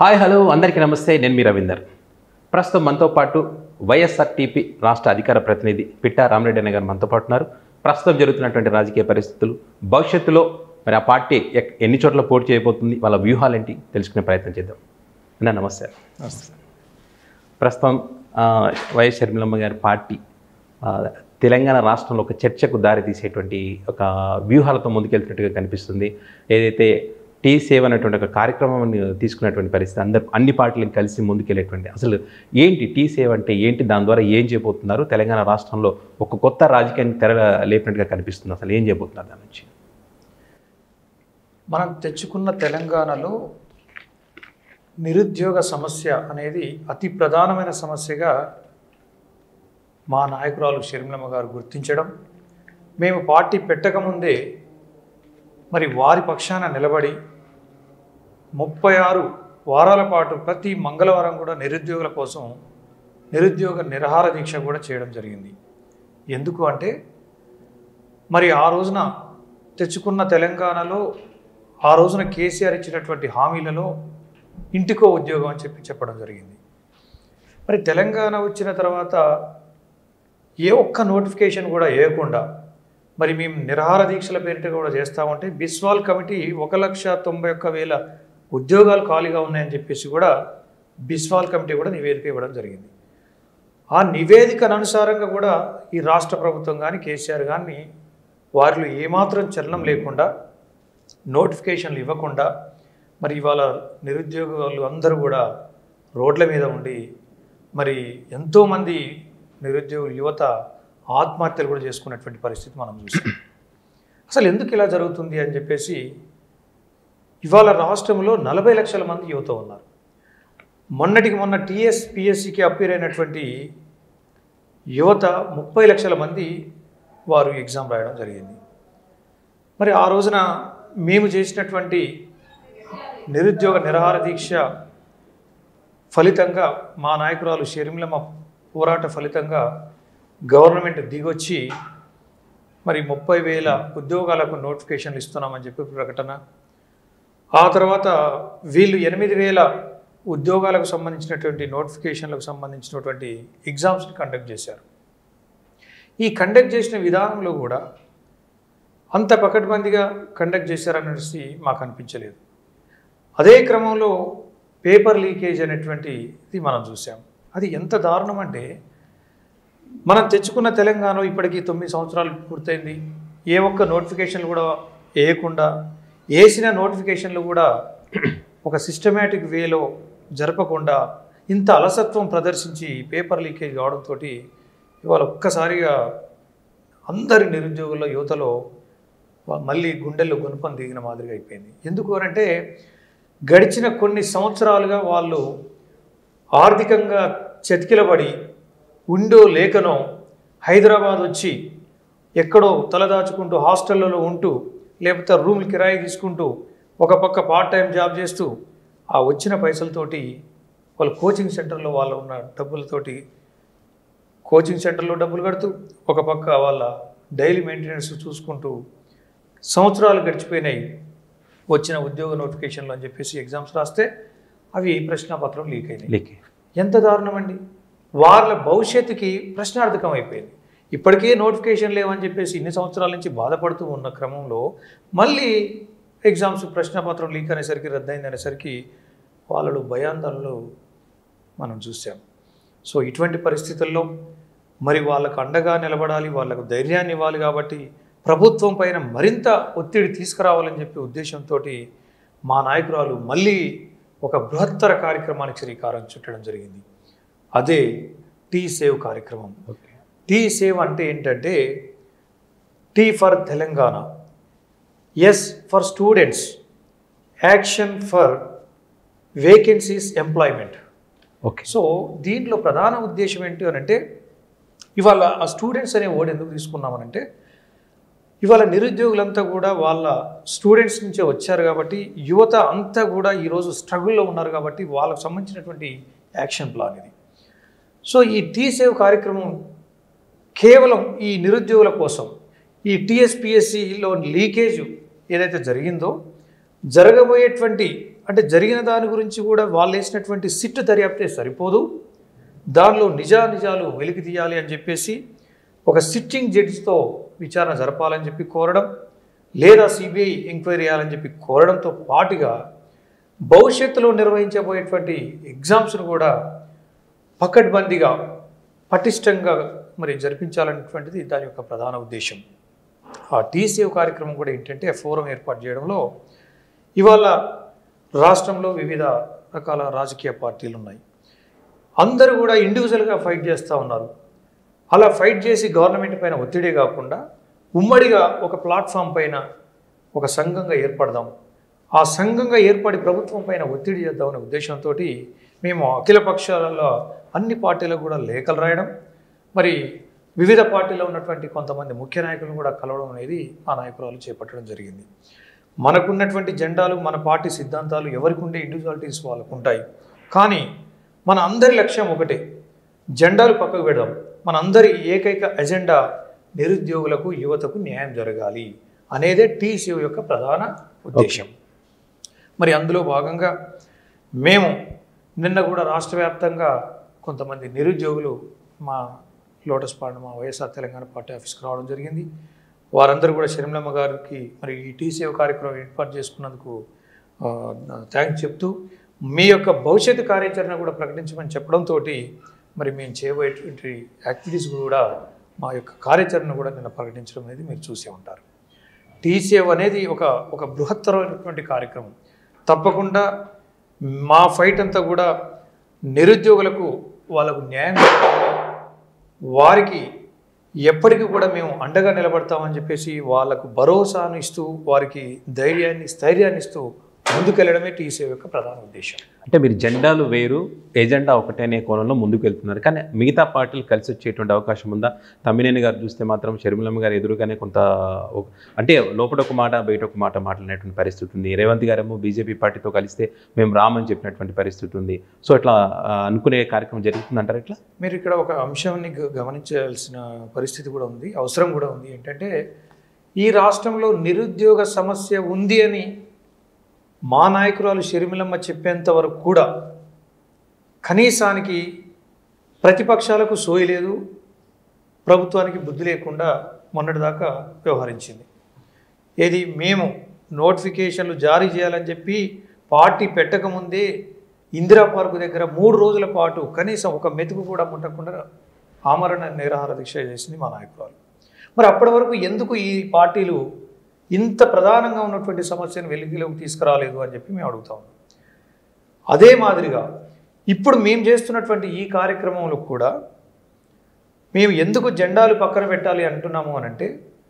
Hi hello అందరికీ నమస్తే నేను మీ రవీందర్ ప్రస్తుతం మనతో పాటు వైఎస్ఆర్టీపీ రాష్ట్ర అధికార ప్రతినిధి పిట్టా రామరెడ్డి అనే గారు మనతో పాటు ఉన్నారు ప్రస్తుతం జరుగుతున్నటువంటి రాజకీయ పరిస్థితులు భవిష్యత్తులో మరి ఆ పార్టీ ఎక్- ఎన్ని చోట్ల పోటీ చేయబోతుంది వాళ్ళ వ్యూహాలు ఏంటి తెలుసుకునే ప్రయత్నం చేద్దాం అన్న నమస్తే ప్రస్తుతం ఆ, వైఎస్ షర్మిలమ్మ గారి పార్టీ ఆ, తెలంగాణ రాష్ట్రంలో ఒక చర్చకు దారి తీసేటువంటి ఒక వ్యూహాలతో ముందుకెళ్తున్నట్టుగా కనిపిస్తుంది ఏదైతే టీ సేవ్ అనేటువంటి ఒక కార్యక్రమాన్ని తీసుకున్నటువంటి పరిస్థితి అందరు అన్ని పార్టీలను కలిసి ముందుకెళ్ళేటువంటి అసలు ఏంటి టీ సేవ్ అంటే ఏంటి దాని ద్వారా ఏం చేయబోతున్నారు తెలంగాణ రాష్ట్రంలో ఒక కొత్త రాజకీయాన్ని తెర లేపినట్టుగా కనిపిస్తుంది అసలు ఏం చేయబోతున్నారు దాని నుంచి మనం తెచ్చుకున్న తెలంగాణలో నిరుద్యోగ సమస్య అనేది అతి ప్రధానమైన సమస్యగా మా నాయకురాలు షర్మిలమ్మ గారు గుర్తించడం మేము పార్టీ పెట్టకముందే మరి వారి పక్షాన నిలబడి ముప్పై ఆరు వారాల పాటు ప్రతి మంగళవారం కూడా నిరుద్యోగుల కోసం నిరుద్యోగ నిరహార దీక్ష కూడా చేయడం జరిగింది ఎందుకు అంటే మరి ఆ రోజున తెచ్చుకున్న తెలంగాణలో ఆ రోజున కేసీఆర్ ఇచ్చినటువంటి హామీలలో ఇంటికో ఉద్యోగం అని చెప్పి చెప్పడం జరిగింది మరి తెలంగాణ వచ్చిన తర్వాత ఏ ఒక్క నోటిఫికేషన్ కూడా వేయకుండా మరి మేము నిరహార దీక్షల పేరిట కూడా చేస్తామంటే బిస్వాల్ కమిటీ ఒక లక్ష తొంభై ఒక్క వేల ఉద్యోగాలు ఖాళీగా ఉన్నాయని చెప్పేసి కూడా బిస్వాల్ కమిటీ కూడా నివేదిక ఇవ్వడం జరిగింది ఆ నివేదికను అనుసారంగా కూడా ఈ రాష్ట్ర ప్రభుత్వం కానీ కేసీఆర్ కానీ వారిలో ఏమాత్రం చలనం లేకుండా నోటిఫికేషన్లు ఇవ్వకుండా మరి ఇవాళ నిరుద్యోగులు అందరూ కూడా రోడ్ల మీద ఉండి మరి ఎంతోమంది నిరుద్యోగ యువత ఆత్మహత్యలు కూడా చేసుకున్నటువంటి పరిస్థితి మనం చూస్తాం అసలు ఎందుకు ఇలా జరుగుతుంది అని చెప్పేసి ఇవాళ రాష్ట్రంలో నలభై లక్షల మంది యువత ఉన్నారు మొన్నటికి మొన్న టీఎస్ పిఎస్సికి అప్పీర్ అయినటువంటి యువత ముప్పై లక్షల మంది వారు ఎగ్జామ్ రాయడం జరిగింది మరి ఆ రోజున మేము చేసినటువంటి నిరుద్యోగ నిరహార దీక్ష ఫలితంగా మా నాయకురాలు షర్మిలమ్మ పోరాట ఫలితంగా గవర్నమెంట్ దిగొచ్చి మరి ముప్పై వేల ఉద్యోగాలకు నోటిఫికేషన్లు ఇస్తున్నామని చెప్పి ప్రకటన ఆ తర్వాత వీళ్ళు ఎనిమిది వేల ఉద్యోగాలకు సంబంధించినటువంటి నోటిఫికేషన్లకు సంబంధించినటువంటి ఎగ్జామ్స్ని కండక్ట్ చేశారు ఈ కండక్ట్ చేసిన విధానంలో కూడా అంత పకడ్బందీగా కండక్ట్ చేశారనేసి మాకు అనిపించలేదు అదే క్రమంలో పేపర్ లీకేజ్ అనేటువంటిది మనం చూసాం అది ఎంత దారుణం అంటే మనం తెచ్చుకున్న తెలంగాణ ఇప్పటికీ తొమ్మిది సంవత్సరాలు పూర్తయింది ఏ ఒక్క నోటిఫికేషన్లు కూడా వేయకుండా వేసిన నోటిఫికేషన్లు కూడా ఒక సిస్టమేటిక్ వేలో జరపకుండా ఇంత అలసత్వం ప్రదర్శించి పేపర్ లీకేజ్ కావడంతో ఇవాళ ఒక్కసారిగా అందరి నిరుద్యోగుల యువతలో వా- మళ్ళీ గుండెల్లో గుణపం దిగిన మాదిరిగా అయిపోయింది ఎందుకు అంటే గడిచిన కొన్ని సంవత్సరాలుగా వాళ్ళు ఆర్థికంగా చతికిలబడి ఉండో లేకనో హైదరాబాద్ వచ్చి ఎక్కడో తలదాచుకుంటూ హాస్టళ్లలో ఉంటూ లేకపోతే రూమ్లు కిరాయి తీసుకుంటూ ఒక పక్క పార్ట్ టైం జాబ్ చేస్తూ ఆ వచ్చిన పైసలతోటి వాళ్ళు కోచింగ్ సెంటర్లో వాళ్ళు ఉన్న డబ్బులతోటి కోచింగ్ సెంటర్లో డబ్బులు కడుతూ ఒక పక్క వాళ్ళ డైలీ మెయింటెనెన్స్ చూసుకుంటూ సంవత్సరాలు గడిచిపోయినాయి వచ్చిన ఉద్యోగ నోటిఫికేషన్లు అని చెప్పేసి ఎగ్జామ్స్ రాస్తే అవి ప్రశ్నాపత్రం లీక్ అయినాయి లీక్ ఎంత దారుణం అండి వాళ్ళ భవిష్యత్తుకి ప్రశ్నార్థకం అయిపోయింది ఇప్పటికే నోటిఫికేషన్ లేవని చెప్పేసి ఇన్ని సంవత్సరాల నుంచి బాధపడుతూ ఉన్న క్రమంలో మళ్ళీ ఎగ్జామ్స్ ప్రశ్నపత్రం లీక్ అనేసరికి రద్దయింది అనేసరికి వాళ్ళలో భయాందోళనలు మనం చూసాం సో ఇటువంటి పరిస్థితుల్లో మరి వాళ్ళకు అండగా నిలబడాలి వాళ్ళకు ధైర్యాన్ని ఇవ్వాలి కాబట్టి ప్రభుత్వం పైన మరింత ఒత్తిడి తీసుకురావాలని చెప్పి ఉద్దేశంతో మా నాయకురాలు మళ్ళీ ఒక బృహత్తర కార్యక్రమానికి శ్రీకారం చుట్టడం జరిగింది అదే టీ సేవ్ కార్యక్రమం ఓకే టీ సేవ్ అంటే ఏంటంటే T for Telangana S for students action for vacancies employment okay so దీంట్లో ప్రధాన ఉద్దేశం ఏంటి అని అంటే ఇవాళ ఆ స్టూడెంట్స్ అనే వర్డ్ ఎందుకు తీసుకున్నామనంటే ఇవాళ నిరుద్యోగులంతా కూడా వాళ్ళ స్టూడెంట్స్ నుంచే వచ్చారు కాబట్టి యువత అంతా కూడా ఈరోజు స్ట్రగుల్లో ఉన్నారు కాబట్టి వాళ్ళకు సంబంధించినటువంటి యాక్షన్ ప్లాన్ ఇది సో ఈ టీ సేవ్ కార్యక్రమం కేవలం ఈ నిరుద్యోగుల కోసం ఈ టీఎస్పిఎస్సిలో లీకేజ్ ఏదైతే జరిగిందో జరగబోయేటువంటి అంటే జరిగిన దాని గురించి కూడా వాళ్ళు వేసినటువంటి సిట్ దర్యాప్తే సరిపోదు దానిలో నిజానిజాలు వెలికి తీయాలి అని చెప్పేసి ఒక సిట్టింగ్ జడ్జితో విచారణ జరపాలని చెప్పి కోరడం లేదా సిబిఐ ఎంక్వైరీ చేయాలని చెప్పి కోరడంతో పాటుగా భవిష్యత్తులో నిర్వహించబోయేటువంటి ఎగ్జామ్స్ను కూడా పకడ్బందీగా పటిష్టంగా మరి జరిపించాలనేటువంటిది దాని యొక్క ప్రధాన ఉద్దేశం ఆ టీసీఓ కార్యక్రమం కూడా ఏంటంటే ఫోరం ఏర్పాటు చేయడంలో ఇవాళ రాష్ట్రంలో వివిధ రకాల రాజకీయ పార్టీలు ఉన్నాయి అందరూ కూడా ఇండివిజువల్గా ఫైట్ చేస్తూ ఉన్నారు అలా ఫైట్ చేసి గవర్నమెంట్ పైన ఒత్తిడే కాకుండా ఉమ్మడిగా ఒక ప్లాట్ఫామ్ పైన ఒక సంఘంగా ఏర్పడదాం ఆ సంఘంగా ఏర్పడి ప్రభుత్వం పైన ఒత్తిడి చేద్దామనే ఉద్దేశంతో మేము అఖిల పక్షాలలో అన్ని పార్టీలకు కూడా లేఖలు రాయడం మరి వివిధ పార్టీలో ఉన్నటువంటి కొంతమంది ముఖ్య నాయకులను కూడా కలవడం అనేది ఆ నాయకురాలు చేపట్టడం జరిగింది మనకున్నటువంటి జెండాలు మన పార్టీ సిద్ధాంతాలు ఎవరికి ఉండే ఇండివిజువాలిటీస్ వాళ్ళకు ఉంటాయి కానీ మన అందరి లక్ష్యం ఒకటే జెండాలు పక్కకు పెడదాం మన అందరి ఏకైక ఎజెండా నిరుద్యోగులకు యువతకు న్యాయం జరగాలి అనేదే టీసీఓ యొక్క ప్రధాన ఉద్దేశం మరి అందులో భాగంగా మేము నిన్న కూడా రాష్ట్ర వ్యాప్తంగా కొంతమంది నిరుద్యోగులు మా లోటస్ పాండ్ మా వైఎస్ఆర్ తెలంగాణ పార్టీ ఆఫీస్కి రావడం జరిగింది వారందరూ కూడా షర్మిలమ్మ గారికి మరి ఈ టీసీఓ కార్యక్రమం ఏర్పాటు చేసుకున్నందుకు థ్యాంక్స్ చెప్తూ మీ యొక్క భవిష్యత్తు కార్యాచరణ కూడా ప్రకటించమని చెప్పడంతో మరి మేము చేయబోయేటువంటి యాక్టివిటీస్ కూడా మా యొక్క కార్యాచరణ కూడా నిన్న ప్రకటించడం అనేది మీరు చూసే ఉంటారు టీసీఎఫ్ అనేది ఒక ఒక బృహత్తరమైనటువంటి కార్యక్రమం తప్పకుండా మా ఫైట్ అంతా కూడా నిరుద్యోగులకు వాళ్ళకు న్యాయం జరగాలి. వారికి ఎప్పటికీ కూడా మేము అండగా నిలబడతామని చెప్పేసి వాళ్ళకు భరోసాను ఇస్తూ వారికి ధైర్యాన్ని స్థైర్యాన్ని ఇస్తూ ముందుకెళ్ళడమే టీసీఎఫ్ యొక్క ప్రధాన ఉద్దేశం అంటే మీరు జెండాలు వేరు ఎజెండా ఒకటే అనే కోణంలో ముందుకు వెళ్తున్నారు కానీ మిగతా పార్టీలు కలిసి వచ్చేటువంటి అవకాశం ఉందా తమ్మినేని గారు చూస్తే మాత్రం షర్మిలమ్మ గారు ఎదురుగానే కొంత ఒక- అంటే లోపల ఒక మాట బయట ఒక మాట మాట్లాడినటువంటి పరిస్థితి ఉంది రేవంత్ గారేమో బీజేపీ పార్టీతో కలిస్తే మేము రామని చెప్పినటువంటి పరిస్థితి ఉంది సో ఇట్లా ఆ, అనుకునే కార్యక్రమం జరుగుతుంది అంటారు ఇట్లా మీరు ఇక్కడ ఒక అంశాన్ని గ- గమనించాల్సిన పరిస్థితి కూడా ఉంది అవసరం కూడా ఉంది ఏంటంటే ఈ రాష్ట్రంలో నిరుద్యోగ సమస్య ఉంది అని మా నాయకురాలు షర్మిలమ్మ చెప్పేంత వరకు కూడా కనీసానికి ప్రతిపక్షాలకు సోయి లేదు ప్రభుత్వానికి బుద్ధి లేకుండా మొన్నటిదాకా వ్యవహరించింది ఏది మేము నోటిఫికేషన్లు జారీ చేయాలని చెప్పి పార్టీ పెట్టకముందే ఇందిరా పార్కు దగ్గర మూడు రోజుల పాటు కనీసం ఒక మెతుకు కూడా ముట్టకుండా ఆమరణ నిరాహార దీక్ష చేసింది మా నాయకురాలు మరి అప్పటి వరకు ఎందుకు ఈ పార్టీలు ఇంత ప్రధానంగా ఉన్నటువంటి సమస్యను వెలుగులోకి తీసుకురాలేదు అని చెప్పి మేము అడుగుతా ఉన్నాం అదే మాదిరిగా ఇప్పుడు మేము చేస్తున్నటువంటి ఈ కార్యక్రమంలో కూడా మేము ఎందుకు జెండాలు పక్కన పెట్టాలి అంటున్నాము అని అంటే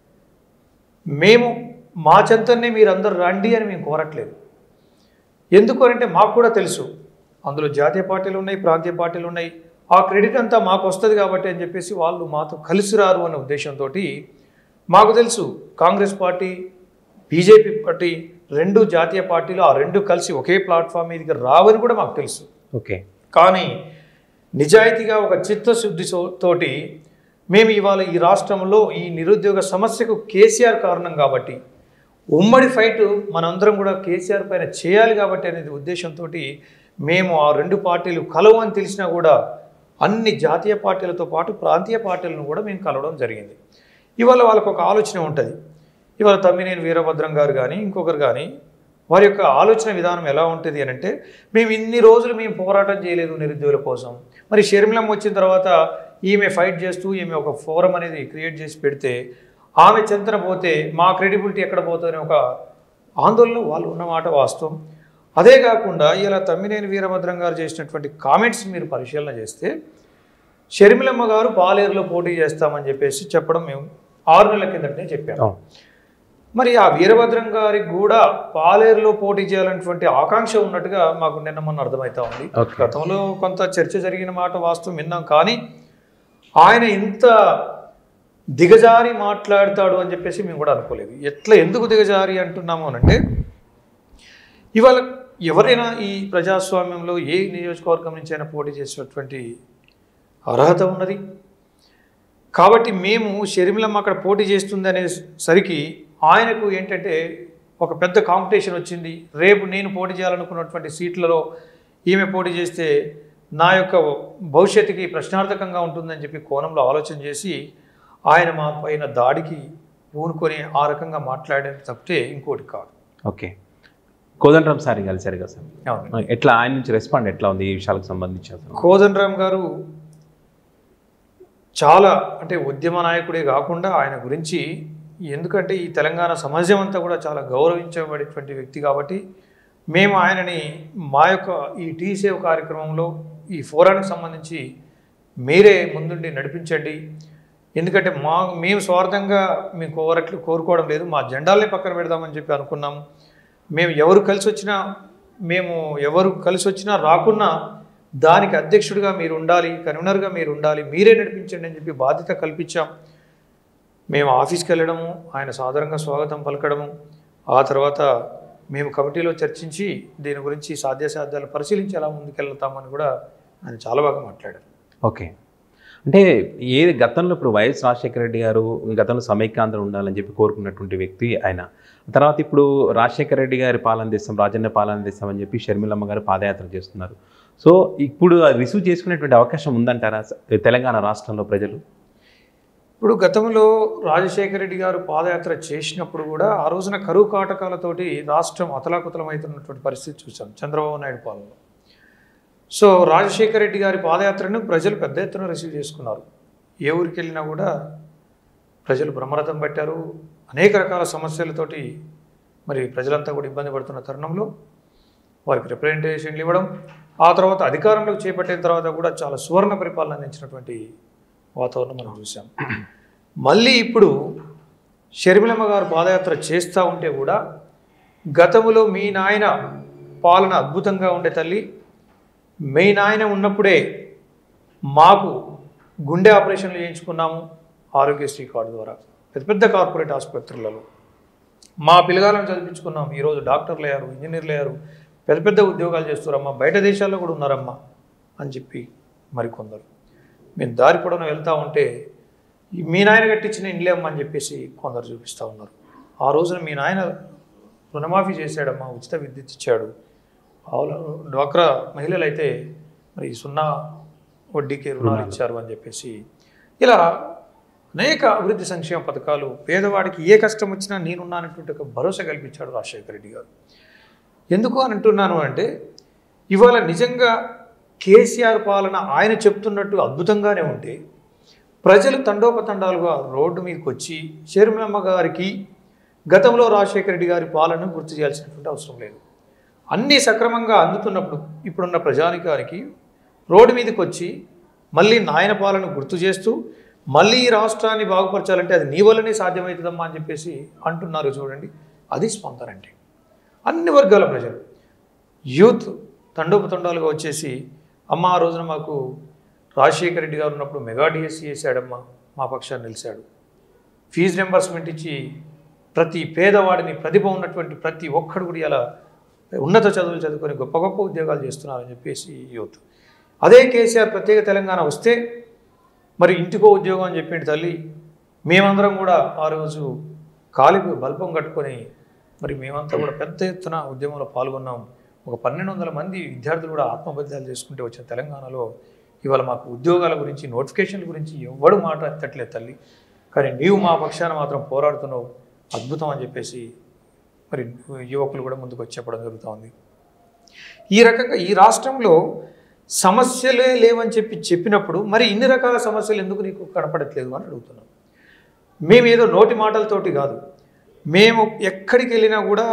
మేము మా చెంతనే మీరందరూ రండి అని మేము కోరట్లేదు ఎందుకు అంటే మాకు కూడా తెలుసు అందులో జాతీయ పార్టీలు ఉన్నాయి ప్రాంతీయ పార్టీలు ఉన్నాయి ఆ క్రెడిట్ అంతా మాకు వస్తుంది కాబట్టి అని చెప్పేసి వాళ్ళు మాతో కలిసి రారు అనే ఉద్దేశంతో మాకు తెలుసు కాంగ్రెస్ పార్టీ బీజేపీ పార్టీ రెండు జాతీయ పార్టీలు ఆ రెండు కలిసి ఒకే ప్లాట్ఫామ్ మీదకి రావని కూడా మాకు తెలుసు ఓకే కానీ నిజాయితీగా ఒక చిత్తశుద్ధి సో- తోటి మేము ఇవాళ ఈ రాష్ట్రంలో ఈ నిరుద్యోగ సమస్యకు కేసీఆర్ కారణం కాబట్టి ఉమ్మడి ఫైట్ మనందరం కూడా కేసీఆర్ పైన చేయాలి కాబట్టి అనేది ఉద్దేశంతో మేము ఆ రెండు పార్టీలు కలవు అని తెలిసినా కూడా అన్ని జాతీయ పార్టీలతో పాటు ప్రాంతీయ పార్టీలను కూడా మేము కలవడం జరిగింది ఇవాళ వాళ్ళకు ఒక ఆలోచన ఉంటుంది ఇవాళ తమ్మినేని వీరభద్రం గారు కానీ ఇంకొకరు కానీ వారి యొక్క ఆలోచన విధానం ఎలా ఉంటుంది అని అంటే మేము ఇన్ని రోజులు మేము పోరాటం చేయలేదు నిరుద్యోగుల కోసం మరి షర్మిలమ్మ వచ్చిన తర్వాత ఈమె ఫైట్ చేస్తూ ఈమె ఒక ఫోరం అనేది క్రియేట్ చేసి పెడితే ఆమె చెంతన పోతే మా క్రెడిబిలిటీ ఎక్కడ పోతుందని ఒక ఆందోళన వాళ్ళు ఉన్నమాట వాస్తవం అదే కాకుండా ఇలా తమ్మినేని వీరభద్రం గారు చేసినటువంటి కామెంట్స్ మీరు పరిశీలన చేస్తే షర్మిలమ్మ గారు పాలేరులో పోటీ చేస్తామని చెప్పేసి చెప్పడం మేము ఆరు నెలల కిందటనే చెప్పాము అవును. మరి ఆ వీరభద్రం గారికి కూడా పాలేరులో పోటీ చేయాలన్నటువంటి ఆకాంక్ష ఉన్నట్టుగా మాకు నిన్న మొన్న అర్థమవుతా ఉంది ఓకే. గతంలో కొంత చర్చ జరిగిన మాట వాస్తవం విన్నాం కానీ ఆయన ఇంత దిగజారి మాట్లాడతాడు అని చెప్పేసి మేము కూడా అనుకోలేదు ఎట్లా ఎందుకు దిగజారి అంటున్నాము అని అంటే ఇవాళ ఎవరైనా ఈ ప్రజాస్వామ్యంలో ఏ నియోజకవర్గం నుంచి అయినా పోటీ చేసేటువంటి అర్హత ఉన్నది కాబట్టి మేము షర్మిలమ్మ అక్కడ పోటీ చేస్తుంది అనేసరికి ఆయనకు ఏంటంటే ఒక పెద్ద కాంపిటీషన్ వచ్చింది రేపు నేను పోటీ చేయాలనుకున్నటువంటి సీట్లలో ఈమె పోటీ చేస్తే నా యొక్క భవిష్యత్తుకి ప్రశ్నార్థకంగా ఉంటుందని చెప్పి కోణంలో ఆలోచన చేసి ఆయన మా పైన దాడికి పూనుకొని ఆ రకంగా మాట్లాడేది తప్పితే ఇంకోటి కాదు ఓకే కోదండరామ్ సార్ కలిసారు కదా సార్ అవును ఎట్లా ఆయన నుంచి రెస్పాండ్ ఎట్లా ఉంది ఈ విషయాలకు సంబంధించి అసలు కోదండరామ్ గారు చాలా అంటే ఉద్యమ నాయకుడే కాకుండా ఆయన గురించి ఎందుకంటే ఈ తెలంగాణ సమాజం అంతా కూడా చాలా గౌరవించబడేటువంటి వ్యక్తి కాబట్టి మేము ఆయనని మా యొక్క ఈ టీ సేవ్ కార్యక్రమంలో ఈ ఫోరానికి సంబంధించి మీరే ముందుండి నడిపించండి ఎందుకంటే మా మేము స్వార్థంగా మేము కోరట్లు కోరుకోవడం లేదు మా జెండాలనే పక్కన పెడదామని చెప్పి అనుకున్నాము మేము ఎవరు కలిసి వచ్చినా మేము ఎవరు కలిసి వచ్చినా రాకున్నా దానికి అధ్యక్షుడిగా మీరు ఉండాలి కన్వీనర్గా మీరు ఉండాలి మీరే నడిపించండి అని చెప్పి బాధ్యత కల్పించాం మేము ఆఫీస్కి వెళ్ళడము ఆయన సాధారణంగా స్వాగతం పలకడము ఆ తర్వాత మేము కమిటీలో చర్చించి దీని గురించి సాధ్యాసాధ్యాలు పరిశీలించి ఎలా ముందుకెళ్తామని కూడా ఆయన చాలా బాగా మాట్లాడారు ఓకే అంటే ఏ గతంలో ఇప్పుడు వైఎస్ రాజశేఖర రెడ్డి గారు గతంలో సమైక్యాంధ్ర ఉండాలని చెప్పి కోరుకున్నటువంటి వ్యక్తి ఆయన తర్వాత ఇప్పుడు రాజశేఖర రెడ్డి గారి పాలన దేశం రాజన్న పాలన దేశం అని చెప్పి షర్మిలమ్మ గారు పాదయాత్ర చేస్తున్నారు సో ఇప్పుడు అది రిసీవ్ చేసుకునేటువంటి అవకాశం ఉందంటారా తెలంగాణ రాష్ట్రంలో ప్రజలు ఇప్పుడు గతంలో రాజశేఖర రెడ్డి గారు పాదయాత్ర చేసినప్పుడు కూడా ఆ రోజున కరువు కాటకాలతోటి రాష్ట్రం అతలాకుతలమవుతున్నటువంటి పరిస్థితి చూసాం చంద్రబాబు నాయుడు పాలనలో సో రాజశేఖర రెడ్డి గారి పాదయాత్రను ప్రజలు పెద్ద ఎత్తున రిసీవ్ చేసుకున్నారు ఏ ఊరికి వెళ్ళినా కూడా ప్రజలు బ్రహ్మరథం పట్టారు అనేక రకాల సమస్యలతోటి మరి ప్రజలంతా కూడా ఇబ్బంది పడుతున్న తరుణంలో వారికి రిప్రజెంటేషన్లు ఇవ్వడం ఆ తర్వాత అధికారంలోకి చేపట్టిన తర్వాత కూడా చాలా సువర్ణ పరిపాలన అందించినటువంటి వాతావరణం మనం చూసాం మళ్ళీ ఇప్పుడు షర్మిలమ్మ గారు పాదయాత్ర చేస్తూ ఉంటే కూడా గతంలో మీ నాయన పాలన అద్భుతంగా ఉండే తల్లి మీ నాయన ఉన్నప్పుడే మాకు గుండె ఆపరేషన్లు చేయించుకున్నాము ఆరోగ్యశ్రీ కార్డు ద్వారా పెద్ద పెద్ద కార్పొరేట్ ఆసుపత్రులలో మా పిల్లగాలను చదివించుకున్నాం ఈరోజు డాక్టర్లు అయ్యారు ఇంజనీర్లు అయ్యారు పెద్ద పెద్ద ఉద్యోగాలు చేస్తున్నారమ్మా బయట దేశాల్లో కూడా ఉన్నారమ్మా అని చెప్పి మరికొందరు మేము దారి పొడవున వెళ్తూ ఉంటే "ఈ మీ నాయన కట్టించిన ఇండ్లే అమ్మా అని చెప్పేసి కొందరు చూపిస్తూ ఉన్నారు ఆ రోజున మీ నాయన రుణమాఫీ చేశాడమ్మా ఉచిత విద్యుత్ ఇచ్చాడు ఆవుల డ్వాక్రా మహిళలు అయితే మరి సున్నా వడ్డీకి రుణాలు ఇచ్చారు అని చెప్పేసి ఇలా అనేక అభివృద్ధి సంక్షేమ పథకాలు పేదవాడికి ఏ కష్టం వచ్చినా నేనున్నానటువంటి ఒక భరోసా కల్పించాడు రాజశేఖర రెడ్డి గారు ఎందుకు అని అంటున్నాను అంటే ఇవాళ నిజంగా కేసీఆర్ పాలన ఆయన చెప్తున్నట్టు అద్భుతంగానే ఉంటే ప్రజలు తండోపతండాలుగా రోడ్డు మీదకి వచ్చి షర్మిలమ్మ గారికి గతంలో రాజశేఖర రెడ్డి గారి పాలనను గుర్తు చేయాల్సినటువంటి అవసరం లేదు అన్నీ సక్రమంగా అందుతున్నప్పుడు ఇప్పుడున్న ప్రజానికానికి రోడ్డు మీదకి వచ్చి మళ్ళీ నాయన పాలన గుర్తు చేస్తూ మళ్ళీ ఈ రాష్ట్రాన్ని బాగుపరచాలంటే అది నీ వల్లనే సాధ్యమవుతుందమ్మా అని చెప్పేసి అంటున్నారు చూడండి అది స్పందన అంటే అన్ని వర్గాల ప్రజలు యూత్ తండోపతండాలుగా వచ్చేసి అమ్మ ఆ రోజున మాకు రాజశేఖర రెడ్డి గారు ఉన్నప్పుడు మెగా డిఎస్సీ చేశాడమ్మా మా పక్షాన్ని నిలిచాడు ఫీజు రింబర్స్మెంట్ ఇచ్చి ప్రతి పేదవాడిని ప్రతిభ ఉన్నటువంటి ప్రతి ఒక్కడు కూడా ఇలా ఉన్నత చదువులు చదువుకొని గొప్ప గొప్ప ఉద్యోగాలు చేస్తున్నారని చెప్పేసి యూత్ అదే కేసీఆర్ ప్రత్యేక తెలంగాణ వస్తే మరి ఇంటికో ఉద్యోగం అని చెప్పిండు తల్లి మేమందరం కూడా ఆ రోజు కాలికి బల్పం కట్టుకొని మరి మేమంతా కూడా పెద్ద ఎత్తున ఉద్యమంలో పాల్గొన్నాం ఒక పన్నెండు వందల మంది విద్యార్థులు కూడా ఆత్మబద్ధాలు చేసుకుంటే వచ్చిన తెలంగాణలో ఇవాళ మాకు ఉద్యోగాల గురించి నోటిఫికేషన్ల గురించి ఎవ్వడు మాట ఎత్తట్లేదు తల్లి కానీ నీవు మా పక్షాన మాత్రం పోరాడుతున్నావు అద్భుతం అని చెప్పేసి మరి యువకులు కూడా ముందుకు వచ్చి చెప్పడం జరుగుతూ ఉంది ఈ రకంగా ఈ రాష్ట్రంలో సమస్యలే లేవని చెప్పి చెప్పినప్పుడు మరి ఇన్ని రకాల సమస్యలు ఎందుకు నీకు కనపడట్లేదు అని అడుగుతున్నాం మేము ఏదో నోటి మాటలతోటి కాదు మేము ఎక్కడికి వెళ్ళినా కూడా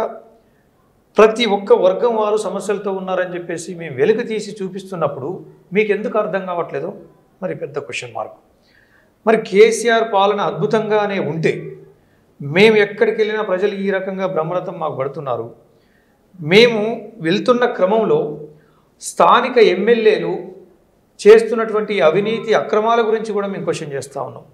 ప్రతి ఒక్క వర్గం వారు సమస్యలతో ఉన్నారని చెప్పేసి మేము వెలుగు తీసి చూపిస్తున్నప్పుడు మీకు ఎందుకు అర్థం కావట్లేదు మరి పెద్ద క్వశ్చన్ మార్క్ మరి కేసీఆర్ పాలన అద్భుతంగానే ఉంటే మేము ఎక్కడికి వెళ్ళినా ప్రజలు ఈ రకంగా బ్రహ్మరథం మాకు పడుతున్నారు మేము వెళ్తున్న క్రమంలో స్థానిక ఎమ్మెల్యేలు చేస్తున్నటువంటి అవినీతి అక్రమాల గురించి కూడా మేము క్వశ్చన్ చేస్తూ ఉన్నాం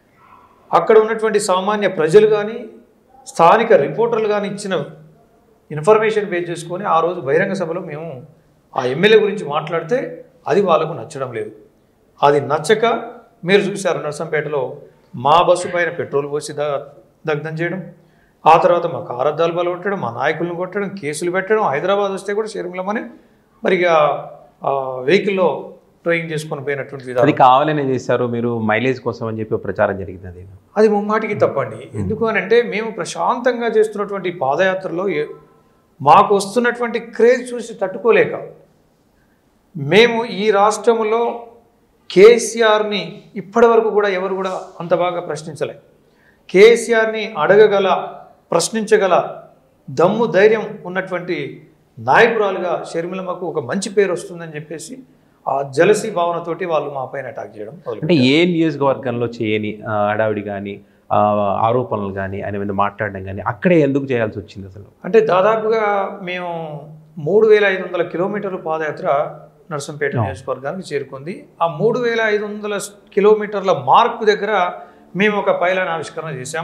అక్కడ ఉన్నటువంటి సామాన్య ప్రజలు కానీ స్థానిక రిపోర్టర్లు కానీ ఇచ్చిన ఇన్ఫర్మేషన్ బేస్ చేసుకొని ఆ రోజు బహిరంగ సభలో మేము ఆ ఎమ్మెల్యే గురించి మాట్లాడితే అది వాళ్ళకు నచ్చడం లేదు అది నచ్చక మీరు చూశారు నర్సంపేటలో మా బస్సు పైన పెట్రోల్ పోసి ద దగ్ధం చేయడం ఆ తర్వాత మా కారద్దాలు బలు కొట్టడం మా నాయకులను కొట్టడం కేసులు పెట్టడం హైదరాబాద్ వస్తే కూడా షర్మిలమ్మని మరి ఇక ఆ వెహికల్లో టోయింగ్ చేసుకొని పోయినటువంటి అది విధానం కావాలనే చేశారు మీరు మైలేజ్ కోసం అని చెప్పి ప్రచారం జరిగింది అది అది ముమ్మాటికి తప్పండి ఎందుకు అని అంటే మేము ప్రశాంతంగా చేస్తున్నటువంటి పాదయాత్రలో ఏ- మాకు వస్తున్నటువంటి క్రేజ్ చూసి తట్టుకోలేక మేము ఈ రాష్ట్రంలో కేసీఆర్ని ఇప్పటివరకు కూడా ఎవరు కూడా అంత బాగా ప్రశ్నించలే కేసీఆర్ని అడగగల ప్రశ్నించగల దమ్ము ధైర్యం ఉన్నటువంటి నాయకురాలుగా షర్మిలమ్మకు ఒక మంచి పేరు వస్తుందని చెప్పేసి ఆ జలసి భావనతోటి వాళ్ళు మా పైన అటాక్ చేయడం మొదలు అంటే ఏ నియోజకవర్గంలో చేయని ఆ, హడావిడి కానీ ఆరోపణలు కానీ ఆయన మీద మాట్లాడడం కానీ అక్కడే ఎందుకు చేయాల్సి వచ్చింది అసలు అంటే దాదాపుగా మేము మూడు వేల ఐదు వందల కిలోమీటర్ల పాదయాత్ర నర్సంపేట నియోజకవర్గానికి చేరుకుంది ఆ మూడు వేల ఐదు వందల కిలోమీటర్ల మార్కు దగ్గర మేము ఒక పైలాన్ ఆవిష్కరణ చేశాం